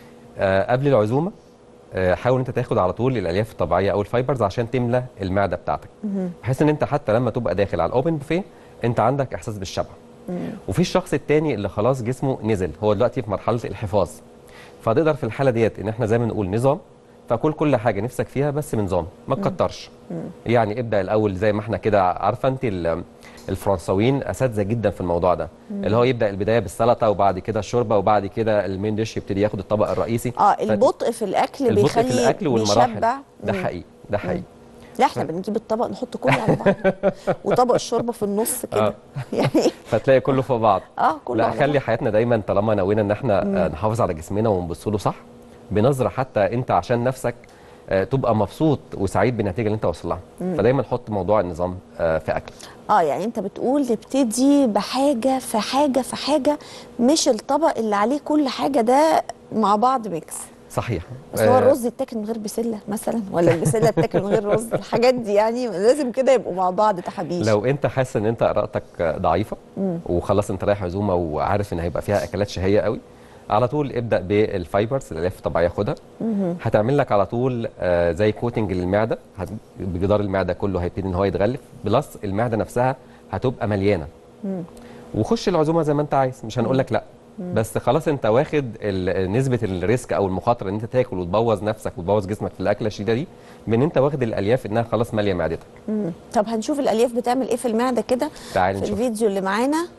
آه، قبل العزومه آه، حاول انت تاخد على طول الالياف الطبيعيه او الفايبرز عشان تملى المعده بتاعتك بحيث ان انت حتى لما تبقى داخل على الاوبن بوفيه انت عندك احساس بالشبع وفي الشخص التاني اللي خلاص جسمه نزل هو دلوقتي في مرحله الحفاظ فتقدر في الحاله ديت ان احنا زي ما نقول نظام فكل كل حاجه نفسك فيها بس بنظام ما تكترش يعني ابدا الاول زي ما احنا كده عارفه انت ال- الفرنساويين اساتذه جدا في الموضوع ده اللي هو يبدا البدايه بالسلطه وبعد كده الشوربه وبعد كده المين ديش يبتدي ياخد الطبق الرئيسي اه فت- البطء في الاكل البطء بيخلي في الاكل والمراحل بيشبع. ده مم. حقيقي ده حقيقي لا احنا بنجيب الطبق نحط كله على بعض وطبق الشوربه في النص كده آه. يعني فتلاقي كله في بعض اه كله لا على خلي بعض. حياتنا دايما طالما نوينا ان احنا آه، نحافظ على جسمنا ونبص له صح بنظره حتى انت عشان نفسك آه، تبقى مبسوط وسعيد بالنتيجه اللي انت واصل لها فدايما حط موضوع النظام آه، في اكل اه يعني انت بتقول نبتدي بحاجه في حاجه في حاجه مش الطبق اللي عليه كل حاجه ده مع بعض ميكس صحيح بس هو آه، الرز يتاكل من غير بسله مثلا ولا البسله تتاكل من غير رز الحاجات دي يعني لازم كده يبقوا مع بعض تحابيش لو انت حاسس ان انت قراءتك ضعيفه وخلاص انت رايح عزومه وعارف ان هيبقى فيها اكلات شهيه قوي على طول ابدا بالفايبرز الالياف الطبيعيه خدها هتعمل لك على طول آه، زي كوتنج للمعده هت- بجدار المعده كله هيبتدي ان هو يتغلف بلس المعده نفسها هتبقى مليانه وخش العزومه زي ما انت عايز مش هنقول لك لا بس خلاص انت واخد ال- نسبه الريسك او المخاطره ان انت تاكل وتبوظ نفسك وتبوظ جسمك في الاكله الشديده دي بان انت واخد الالياف انها خلاص ماليه معدتك مم. طب هنشوف الالياف بتعمل ايه في المعده كده تعالي في نشوف الفيديو اللي معانا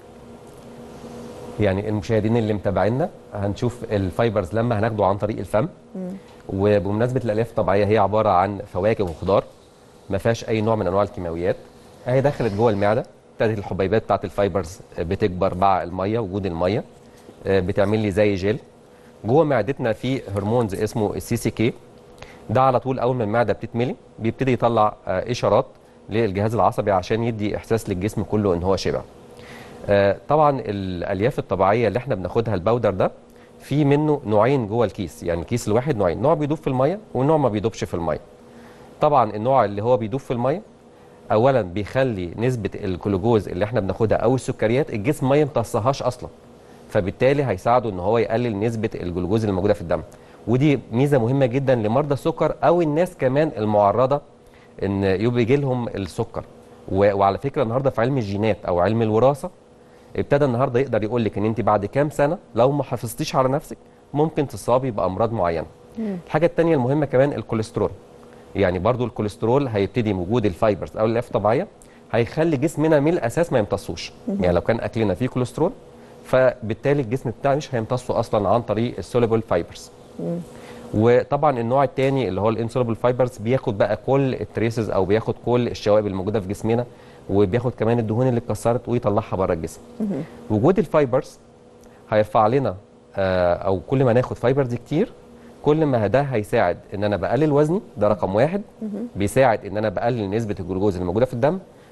يعني المشاهدين اللي متابعينا هنشوف الفايبرز لما هناخده عن طريق الفم وبمناسبه الالياف الطبيعيه هي عباره عن فواكه وخضار ما فيهاش اي نوع من انواع الكيماويات اهي دخلت جوه المعده ابتدت الحبيبات بتاعت الفايبرز بتكبر مع الميه وجود الميه آه، بتعمل لي زي جيل جوه معدتنا في هرمونز اسمه السي سي كي ده على طول اول ما المعده بتتملي بيبتدي يطلع آه، اشارات للجهاز العصبي عشان يدي احساس للجسم كله ان هو شبع آه، طبعا الالياف الطبيعيه اللي احنا بناخدها الباودر ده في منه نوعين جوه الكيس يعني الكيس الواحد نوعين نوع بيدوب في الميه ونوع ما بيدوبش في الميه طبعا النوع اللي هو بيدوب في الميه اولا بيخلي نسبه الجلوكوز اللي احنا بناخدها او السكريات الجسم ما يمتصهاش اصلا فبالتالي هيساعده ان هو يقلل نسبه الجلوكوز اللي موجوده في الدم ودي ميزه مهمه جدا لمرضى السكر او الناس كمان المعرضه ان يبقى يجي لهم السكر و- وعلى فكره النهارده في علم الجينات او علم الوراثه ابتدى النهارده يقدر يقول لك ان انت بعد كام سنه لو ما حافظتيش على نفسك ممكن تصابي بامراض معينه الحاجه الثانيه المهمه كمان الكوليسترول يعني برضو الكوليسترول هيبتدي من وجود الفايبرز او الالياف الطبيعيه هيخلي جسمنا من الاساس ما يمتصوش يعني لو كان اكلنا فيه كوليسترول فبالتالي الجسم بتاعنا مش هيمتصه اصلا عن طريق السوليبل فايبرز وطبعا النوع الثاني اللي هو الانسولبل فايبرز بياخد بقى كل التريسز او بياخد كل الشوائب الموجوده في جسمنا وبياخد كمان الدهون اللي اتكسرت ويطلعها بره الجسم وجود الفايبرز هيرفع لنا آه، او كل ما ناخد فايبرز كتير كل ما ده هيساعد ان انا بقلل وزني ده رقم واحد بيساعد ان انا بقلل نسبه الجلوكوز اللي موجوده في الدم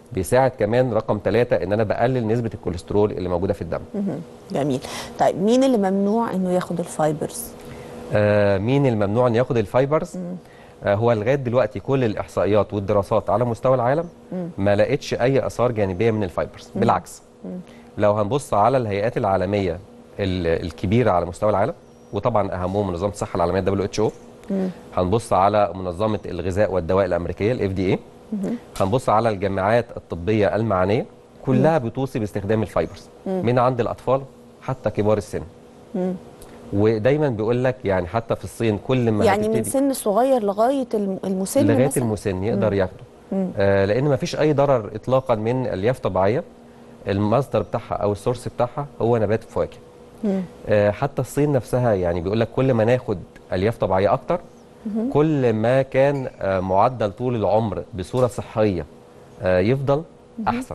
بيساعد كمان رقم ثلاثة ان انا بقلل نسبه الكوليسترول اللي موجوده في الدم جميل طيب مين اللي ممنوع انه ياخد الفايبرز آه مين الممنوع ان ياخد الفايبرز آه هو لغايه دلوقتي كل الاحصائيات والدراسات على مستوى العالم ما لقتش اي اثار جانبيه من الفايبرز بالعكس لو هنبص على الهيئات العالميه ال- الكبيره على مستوى العالم وطبعا اهمهم منظمه الصحه العالميه دبليو اتش او هنبص على منظمه الغذاء والدواء الامريكيه الاف دي اي هنبص على الجامعات الطبيه المعنيه كلها بتوصي باستخدام الفايبرز من عند الاطفال حتى كبار السن ودايما بيقول لك يعني حتى في الصين كل ما يعني من هتبتدي- سن صغير لغايه الم- المسن لغايه مثلا المسن يقدر ياخده آه لان ما فيش اي ضرر اطلاقا من الياف طبيعيه المصدر بتاعها او السورس بتاعها هو نبات الفواكه آه حتى الصين نفسها يعني بيقول لك كل ما ناخد الياف طبيعيه اكتر كل ما كان آه معدل طول العمر بصوره صحيه آه يفضل احسن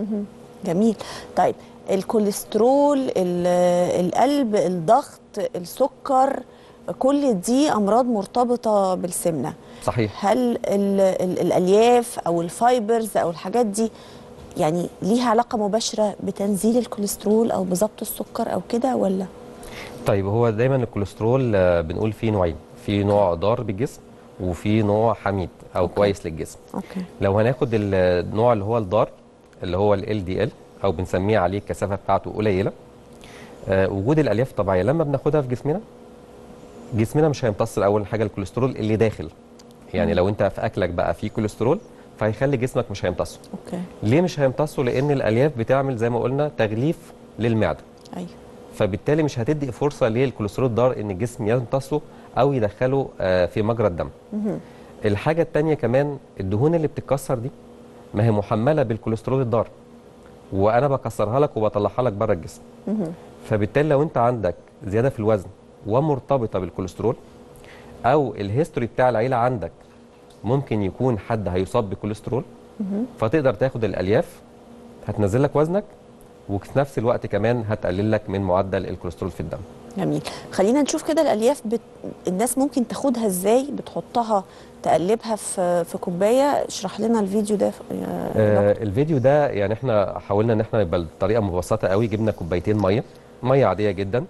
جميل طيب الكوليسترول ال- القلب الضغط السكر كل دي امراض مرتبطه بالسمنه صحيح هل ال ال الالياف او الفايبرز او الحاجات دي يعني ليها علاقه مباشره بتنزيل الكوليسترول او بضبط السكر او كده ولا طيب هو دايما الكوليسترول آه، بنقول فيه نوعين في نوع ضار بالجسم وفي نوع حميد او كويس للجسم اوكي لو هناخد النوع اللي هو الضار اللي هو ال دي ال او بنسميه عليه الكثافه بتاعته قليله آه وجود الالياف الطبيعيه لما بناخدها في جسمنا جسمنا مش هيمتص اول حاجه الكوليسترول اللي داخل يعني لو انت في اكلك بقى فيه كوليسترول فهيخلي جسمك مش هيمتصه اوكي ليه مش هيمتصه لان الالياف بتعمل زي ما قلنا تغليف للمعده ايوه فبالتالي مش هتدي فرصه للكوليسترول الضار ان الجسم يمتصه او يدخله آه، في مجرى الدم الحاجه الثانيه كمان الدهون اللي بتتكسر دي ما هي محمله بالكوليسترول الضار وانا بكسرها لك وبطلعها لك بره الجسم فبالتالي لو انت عندك زياده في الوزن ومرتبطه بالكوليسترول او الهيستوري بتاع العيله عندك ممكن يكون حد هيصاب بكوليسترول فتقدر تاخد الالياف هتنزل لك وزنك وفي نفس الوقت كمان هتقلل لك من معدل الكوليسترول في الدم جميل خلينا نشوف كده الالياف بت... الناس ممكن تاخدها ازاي بتحطها تقلبها في في كوبايه اشرح لنا الفيديو ده يا آه دكتور. الفيديو ده يعني احنا حاولنا ان احنا يبقى الطريقه مبسطه قوي جبنا كوبايتين ميه ميه عاديه جدا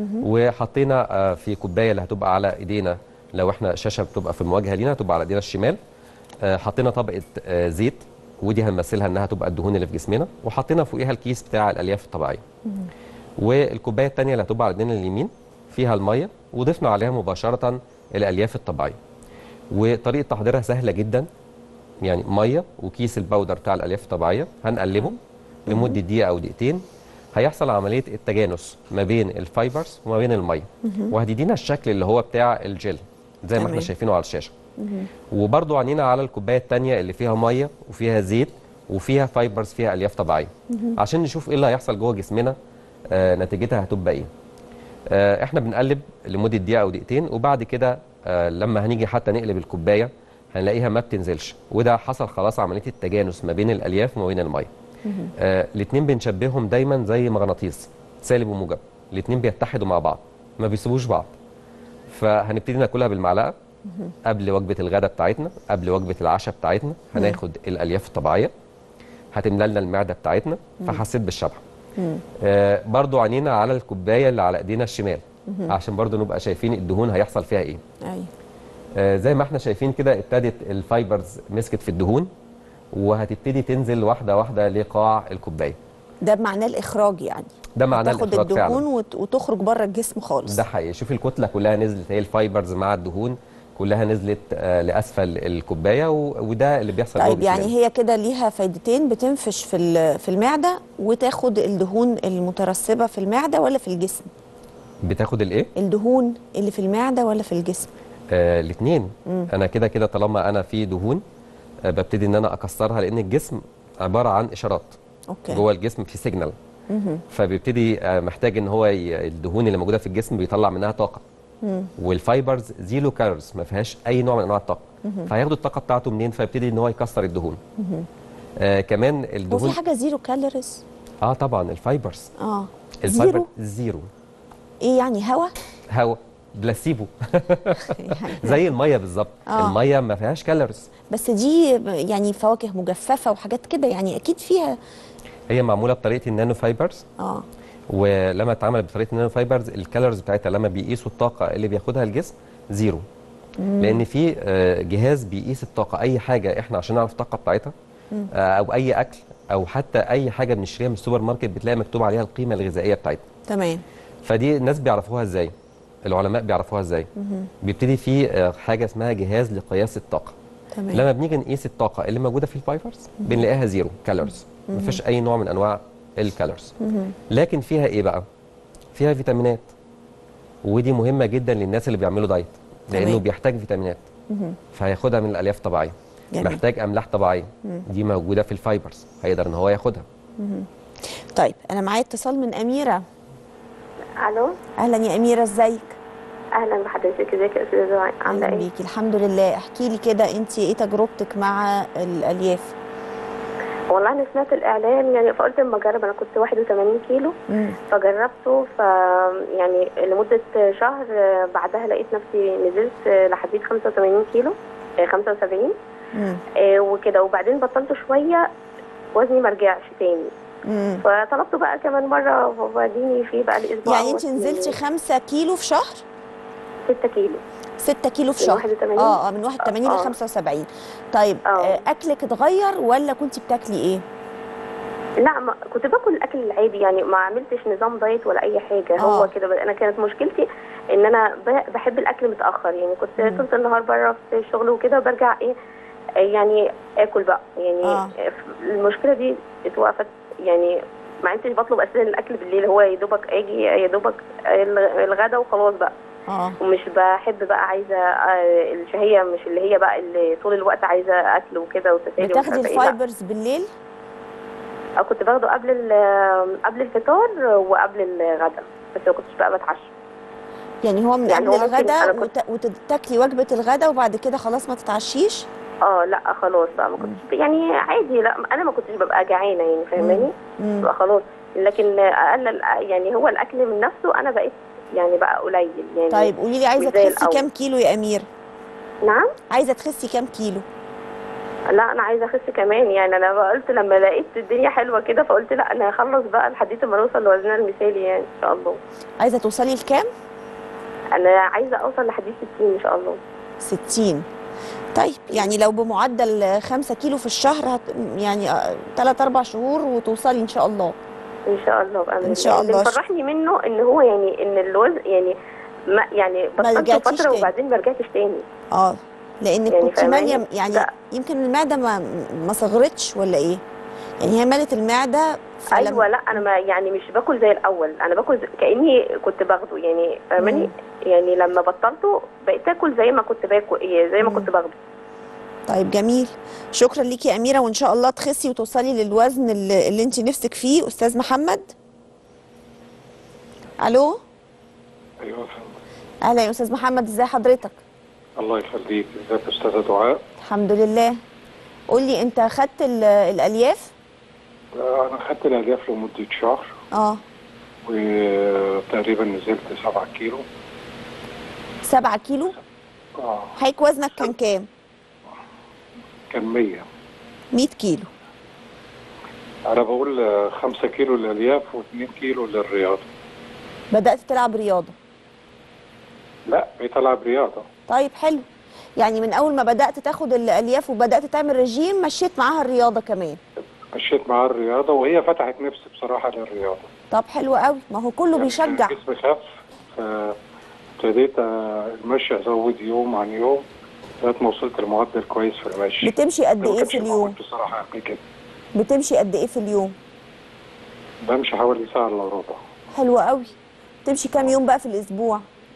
وحطينا آه في كوبايه اللي هتبقى على ايدينا لو احنا الشاشه بتبقى في المواجهه لينا هتبقى على ايدينا الشمال آه حطينا طبقه آه زيت ودي هنمثلها انها تبقى الدهون اللي في جسمنا وحطينا فوقيها الكيس بتاع الالياف الطبيعيه والكوبايه الثانيه اللي هتبقى على ايدينا اليمين فيها الميه وضفنا عليها مباشره الالياف الطبيعيه وطريقه تحضيرها سهله جدا يعني ميه وكيس الباودر بتاع الالياف الطبيعيه هنقلبه لمده دقيقه او دقيقتين هيحصل عمليه التجانس ما بين الفايبرز وما بين الميه وهتدينا الشكل اللي هو بتاع الجل زي ما احنا تمام. شايفينه على الشاشه وبرضو عنينا على الكوبايه الثانيه اللي فيها ميه وفيها زيت وفيها فايبرز فيها الياف طبيعيه عشان نشوف ايه اللي هيحصل جوه جسمنا آه نتيجتها هتبقى ايه آه احنا بنقلب لمده دقيقه او دقيقتين وبعد كده آه لما هنيجي حتى نقلب الكوبايه هنلاقيها ما بتنزلش وده حصل خلاص عمليه التجانس ما بين الالياف وما بين الميه آه الاثنين بنشبههم دايما زي مغناطيس سالب وموجب الاثنين بيتحدوا مع بعض ما بيسيبوش بعض فهنبتدي ناكلها بالمعلقه قبل وجبه الغداء بتاعتنا قبل وجبه العشاء بتاعتنا هناخد الالياف الطبيعيه هتملى لنا المعده بتاعتنا فحسيت بالشبع آه برضو عينينا على الكوبايه اللي على ايدينا الشمال عشان برضو نبقى شايفين الدهون هيحصل فيها ايه ايوه آه زي ما احنا شايفين كده ابتدت الفايبرز مسكت في الدهون وهتبتدي تنزل واحده واحده لقاع الكوبايه ده بمعناه الاخراج يعني ده معناه تاخد الاخراج الدهون فعلا وت... وتخرج بره الجسم خالص ده حقيقي شوف الكتله كلها نزلت هي الفايبرز مع الدهون كلها نزلت آه لاسفل الكوبايه و- وده اللي بيحصل جوه طيب يعني جسمنا. هي كده ليها فايدتين بتنفش في ال- في المعده وتاخد الدهون المترسبه في المعده ولا في الجسم بتاخد الايه الدهون اللي في المعده ولا في الجسم آه الاثنين انا كده كده طالما انا في دهون آه ببتدي ان انا اكسرها لان الجسم عباره عن اشارات اوكي جوه الجسم في سيجنال فبيبتدي آه، محتاج ان هو ي- الدهون اللي موجوده في الجسم بيطلع منها طاقه والفايبرز زيرو كالوريز ما فيهاش اي نوع من انواع الطاقه فهياخد الطاقه بتاعته منين فيبتدي ان هو يكسر الدهون آه كمان هو الدهون في حاجه زيرو كالوريز اه طبعا الفايبرز اه الفايبر زيرو زيرو ايه يعني هوا هواء بلاسيبو يعني زي الميه بالظبط آه. الميه ما فيهاش كالوريز بس دي ب- يعني فواكه مجففه وحاجات كده يعني اكيد فيها هي معموله بطريقه النانو فايبرز اه ولما اتعملت بطريقه النانو فايبرز الكالوريز بتاعتها لما بيقيسوا الطاقه اللي بياخدها الجسم زيرو لان في آه، جهاز بيقيس الطاقه اي حاجه احنا عشان نعرف الطاقه بتاعتها آه، او اي اكل او حتى اي حاجه بنشتريها من السوبر ماركت بتلاقي مكتوب عليها القيمه الغذائيه بتاعتها تمام فدي الناس بيعرفوها ازاي العلماء بيعرفوها ازاي بيبتدي في آه، حاجه اسمها جهاز لقياس الطاقه تمام لما بنيجي نقيس الطاقه اللي موجوده في الفايبرز بنلاقيها زيرو كالوريز ما فيش اي نوع من انواع الكالوريز لكن فيها ايه بقى فيها فيتامينات ودي مهمه جدا للناس اللي بيعملوا دايت لانه تمام. بيحتاج فيتامينات فهياخدها من الالياف الطبيعيه جميل. محتاج املاح طبيعيه دي موجوده في الفايبرز هيقدر ان هو ياخدها طيب انا معايا اتصال من اميره الو اهلا يا اميره ازيك اهلا بحضرتك ازيك يا استاذه دعاء عامله اهلا ايه بيكي الحمد لله احكي لي كده انت ايه تجربتك مع الالياف والله انا سمعت الاعلان يعني فقلت اما اجرب انا كنت 81 كيلو مم. فجربته ف يعني لمده شهر آه، بعدها لقيت نفسي نزلت آه، لحديت 85 كيلو آه، 75 مم. آه، وكده وبعدين بطلت شويه وزني ما رجعش تاني مم. فطلبته بقى كمان مره وبعديني فيه بقى الاسبوع يعني انت نزلتي 5 كيلو في شهر 6 كيلو 6 كيلو في من شهر 81 اه اه من 81 ل آه. 75 طيب آه. آه اكلك اتغير ولا كنت بتاكلي ايه لا ما كنت باكل الاكل العادي يعني ما عملتش نظام دايت ولا اي حاجه آه. هو كده بس انا كانت مشكلتي ان انا ب- بحب الاكل متاخر يعني كنت طول النهار بره في الشغل وكده برجع ايه يعني اكل بقى يعني آه. المشكله دي اتوقفت يعني ما عدتش بطلب اساسا الاكل بالليل هو يا دوبك اجي يا دوبك الغ- الغدا وخلاص بقى اه ومش بحب بقى عايزه آه، الشهيه مش اللي هي بقى اللي طول الوقت عايزه اكل وكده وتسالي ومش بتاخدي عارفة إيه، لا. الفايبرز بالليل أو كنت باخده قبل ال- قبل الفطار وقبل الغداء بس ما كنتش بقى بتعشى يعني هو من يعني قبل هو ممكن الغداء أنا كنت- وت... وتاكلي وجبه الغداء وبعد كده خلاص ما تتعشيش اه لا خلاص بقى ما كنتش يعني عادي لا انا ما كنتش ببقى جعانه يعني فاهماني مم. بقى خلاص لكن اقل يعني هو الاكل من نفسه انا بقيت يعني بقى قليل يعني طيب قولي لي عايزه مش زي تخسي الأول. كام كيلو يا امير نعم عايزه تخسي كام كيلو لا انا عايزه اخس كمان يعني انا بقى قلت لما لقيت الدنيا حلوه كده فقلت لا انا هخلص بقى لحد ما نوصل لوزننا المثالي يعني ان شاء الله عايزه توصلي لكام انا عايزه اوصل لحد 60 ان شاء الله 60 طيب يعني لو بمعدل 5 كيلو في الشهر هت... يعني 3 4 شهور وتوصلي ان شاء الله ان شاء الله بامر إن شاء اللي الله. فرحني منه ان هو يعني ان الوزن يعني ما يعني بطلت رجعتيش فتره تاني. وبعدين ما رجعتش تاني اه لانك يعني كنت فاهماني؟ ماليه يعني لا. يمكن المعده ما ما صغرتش ولا ايه يعني هي مالت المعده فلما- ايوه لا انا ما يعني مش باكل زي الاول انا باكل زي- كاني كنت باخده يعني فاهماني يعني لما بطلته بقيت اكل زي ما كنت باكل إيه زي ما مم. كنت باخده طيب جميل شكرا ليكي يا اميره وان شاء الله تخسي وتوصلي للوزن اللي, اللي انت نفسك فيه استاذ محمد الو ايوه يا فندم. اهلا يا استاذ محمد ازي حضرتك الله يخليك ازيك يا استاذه دعاء الحمد لله قول لي انت خدت ال- الالياف آه، انا خدت الالياف لمده شهر اه وتقريبا نزلت 7 كيلو 7 كيلو اه حضرتك وزنك كان كام كان 100 100 كيلو انا بقول 5 كيلو للالياف و2 كيلو للرياضه بدات تلعب رياضه لا بقيت العب رياضه طيب حلو يعني من اول ما بدات تاخد الالياف وبدات تعمل رجيم مشيت معاها الرياضه كمان مشيت مع الرياضه وهي فتحت نفسي بصراحه للرياضه طب حلو قوي ما هو كله يعني بيشجع جسمي خف فابتديت آه، المشي ازود يوم عن يوم لغايه ما وصلت لمعدل كويس في المشي بتمشي قد ده ما ايه كانش في اليوم موجود بصراحه قبل كده بتمشي قد ايه في اليوم بمشي حوالي ساعه الا ربع حلو قوي تمشي كام يوم بقى في الاسبوع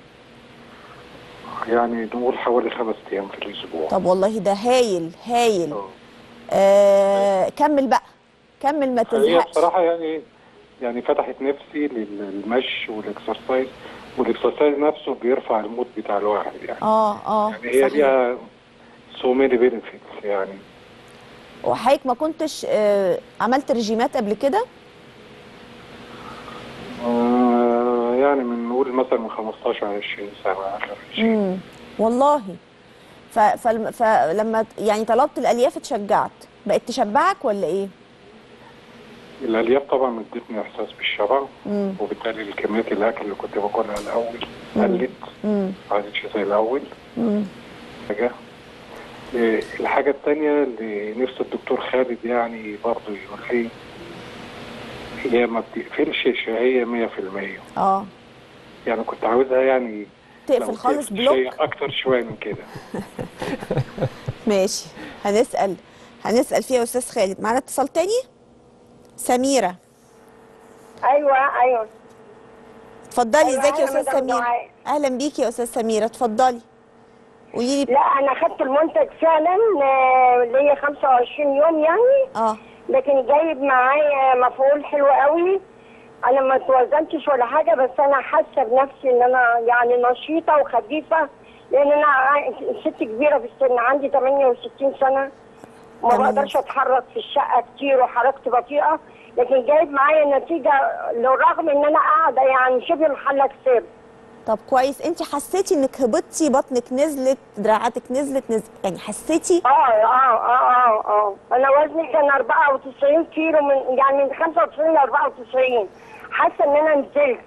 يعني نقول حوالي خمس ايام في الاسبوع طب والله ده هايل هايل آه. آه كمل بقى كمل ما هي تزهقش بصراحه يعني يعني فتحت نفسي للمشي والاكسرسايز والاكسرسايز نفسه بيرفع المود بتاع الواحد يعني اه اه يعني هي صحيح ليها سو ماني بينفيتس يعني وحضرتك ما كنتش آه عملت رجيمات قبل كده آه يعني من نقول مثلا من 15 20 سنه اخر 20 امم والله ف... فلم... فلما يعني طلبت الالياف اتشجعت بقت تشبعك ولا ايه الالياف طبعا ادتني احساس بالشبع امم وبالتالي كميات الاكل اللي كنت باكلها الاول قلت امم ما عادتش زي الاول امم حاجه إيه، الحاجه الثانيه اللي نفس الدكتور خالد يعني برضه يقول لي هي ما بتقفلش الشهيه 100% اه يعني كنت عاوزها يعني تقفل لو خالص تقفل شوية بلوك اكتر شويه من كده ماشي هنسال هنسال فيها يا استاذ خالد معانا اتصال تاني سميره ايوه ايوه اتفضلي أيوة، ازيك يا أهلا استاذ مدام سميره دعاء. اهلا بيكي يا استاذ سميره اتفضلي قولي لي لا انا خدت المنتج فعلا آه، ليا 25 يوم يعني اه لكن جايب معايا مفعول حلو قوي انا ما توزنتش ولا حاجه بس انا حاسه بنفسي ان انا يعني نشيطه وخفيفه لان انا ع- ست كبيره في السن عندي 68 سنه ما تمام. بقدرش اتحرك في الشقه كتير وحركتي بطيئه لكن جايب معايا نتيجه للرغم ان انا قاعده يعني شبه محل كساب طب كويس انت حسيتي انك هبطتي بطنك نزلت دراعاتك نزلت نزلت يعني حسيتي اه اه اه اه اه انا وزني كان 94 كيلو من يعني من 95 ل 94 حاسه ان انا نزلت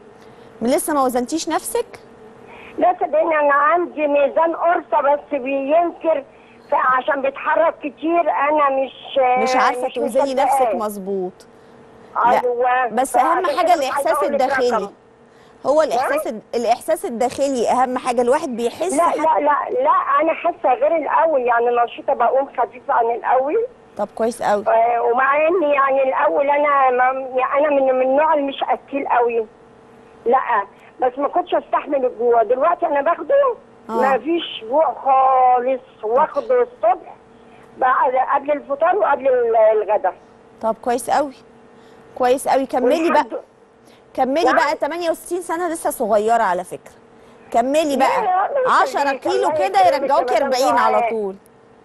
لسه ما وزنتيش نفسك لا صدقني انا عندي ميزان قرصه بس بينكر عشان بيتحرك كتير انا مش مش عارفه مش توزني مصدقاه. نفسك مظبوط لا، ايوه بس اهم فعشان حاجه كده مش الاحساس عايزة أقول لك الداخلي رقم. هو الاحساس الد- الاحساس الداخلي اهم حاجه الواحد بيحس لا حت- لا لا لا انا حاسه غير الاول يعني نشيطه بقوم خفيفه عن الاول طب كويس قوي آه، ومع اني يعني الاول انا ما يعني انا من من النوع اللي مش اكيل قوي لا بس ما كنتش استحمل الجوع دلوقتي انا باخده آه. ما فيش جوع خالص واخده الصبح بعد قبل الفطار وقبل ال- الغداء طب كويس قوي كويس قوي كملي بقى والحمد- كملي نعم. بقى 68 سنه لسه صغيره على فكره كملي لا، بقى الله 10 يخليك، كيلو الله كده يكرمك يرجعوكي يا مدام 40 على دعاء. طول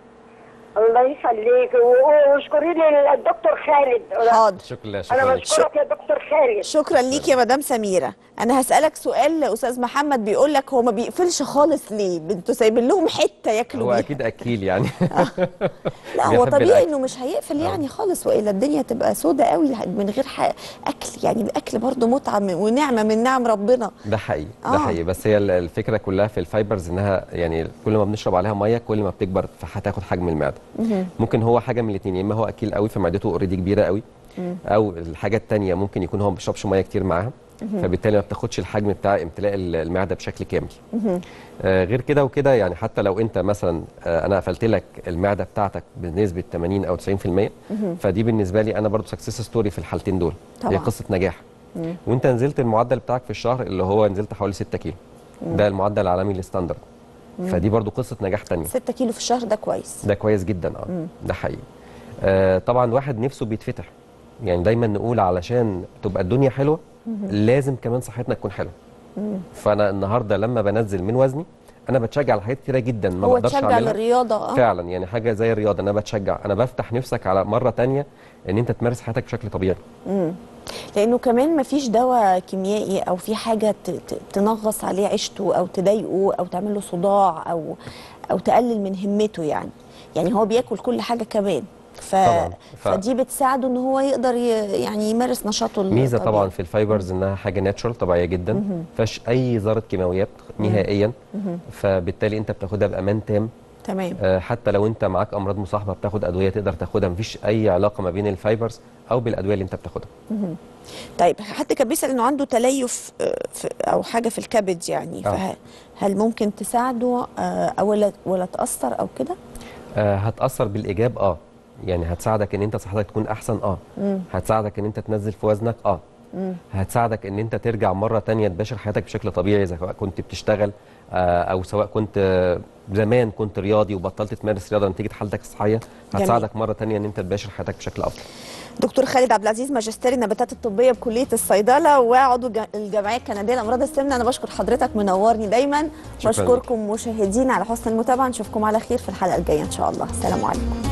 الله يخليك و- واشكري لي الدكتور خالد حاضر شكرا انا شكرا لك. بشكرك يا دكتور خالد شكرا ليك يا مدام سميره انا هسالك سؤال استاذ محمد بيقول لك هو ما بيقفلش خالص ليه انتوا سايبين لهم حته ياكلوا هو بيها اكيد اكيل يعني لا هو بيحب طبيعي الأكل. انه مش هيقفل يعني خالص والا الدنيا تبقى سودة قوي من غير ح- اكل يعني الاكل برضه متعه من- ونعمه من نعم ربنا ده حقيقي آه. ده حقيقي بس هي ال- الفكره كلها في الفايبرز انها يعني كل ما بنشرب عليها ميه كل ما بتكبر فهتاخد حجم المعده ممكن هو حاجه من الاثنين يا اما هو اكيل قوي فمعدته اوريدي كبيره قوي او الحاجه الثانيه ممكن يكون هو ما بيشربش ميه كتير معاها فبالتالي ما بتاخدش الحجم بتاع امتلاء ال- المعده بشكل كامل آه غير كده وكده يعني حتى لو انت مثلا آه انا قفلت لك المعده بتاعتك بنسبه 80 او 90% فدي بالنسبه لي انا برضو سكسس ستوري في الحالتين دول هي طبعاً. قصه نجاح وانت نزلت المعدل بتاعك في الشهر اللي هو نزلت حوالي 6 كيلو ده المعدل العالمي الستاندرد فدي برضو قصه نجاح تانية 6 كيلو في الشهر ده كويس ده كويس جدا اه ده حقيقي آه طبعا واحد نفسه بيتفتح يعني دايما نقول علشان تبقى الدنيا حلوه لازم كمان صحتنا تكون حلوه فانا النهارده لما بنزل من وزني انا بتشجع على حاجات كتيره جدا ما هو بقدرش تشجع اعملها للرياضه اه فعلا يعني حاجه زي الرياضه انا بتشجع انا بفتح نفسك على مره تانية ان انت تمارس حياتك بشكل طبيعي لانه كمان ما فيش دواء كيميائي او في حاجه ت- ت- تنغص عليه عيشته او تضايقه او تعمل له صداع او او تقلل من همته يعني يعني هو بياكل كل حاجه كمان ف... طبعاً. ف- فدي بتساعده ان هو يقدر ي... يعني يمارس نشاطه ميزه الطبيعي. طبعا في الفايبرز انها حاجه ناتشورال طبيعيه جدا ما فيهاش اي ذره كيماويات نهائيا فبالتالي انت بتاخدها بامان تام تمام آه، حتى لو انت معاك امراض مصاحبه بتاخد ادويه تقدر تاخدها مفيش اي علاقه ما بين الفايبرز او بالادويه اللي انت بتاخدها طيب حد كان بيسال انه عنده تليف آه، في او حاجه في الكبد يعني آه. فهل ممكن تساعده آه، او ولا ولا تاثر او كده آه، هتاثر بالايجاب اه يعني هتساعدك ان انت صحتك تكون احسن اه هتساعدك ان انت تنزل في وزنك اه هتساعدك ان انت ترجع مره تانية تباشر حياتك بشكل طبيعي اذا كنت بتشتغل آه، او سواء كنت آه، زمان كنت رياضي وبطلت تمارس رياضه نتيجه حالتك الصحيه جميل. هتساعدك مره تانية ان انت تباشر حياتك بشكل افضل دكتور خالد عبد العزيز ماجستير النباتات الطبيه بكليه الصيدله وعضو ج- الجمعيه الكنديه لامراض السمنه انا بشكر حضرتك منورني دايما شكراً بشكركم مشاهدينا على حسن المتابعه نشوفكم على خير في الحلقه الجايه ان شاء الله السلام عليكم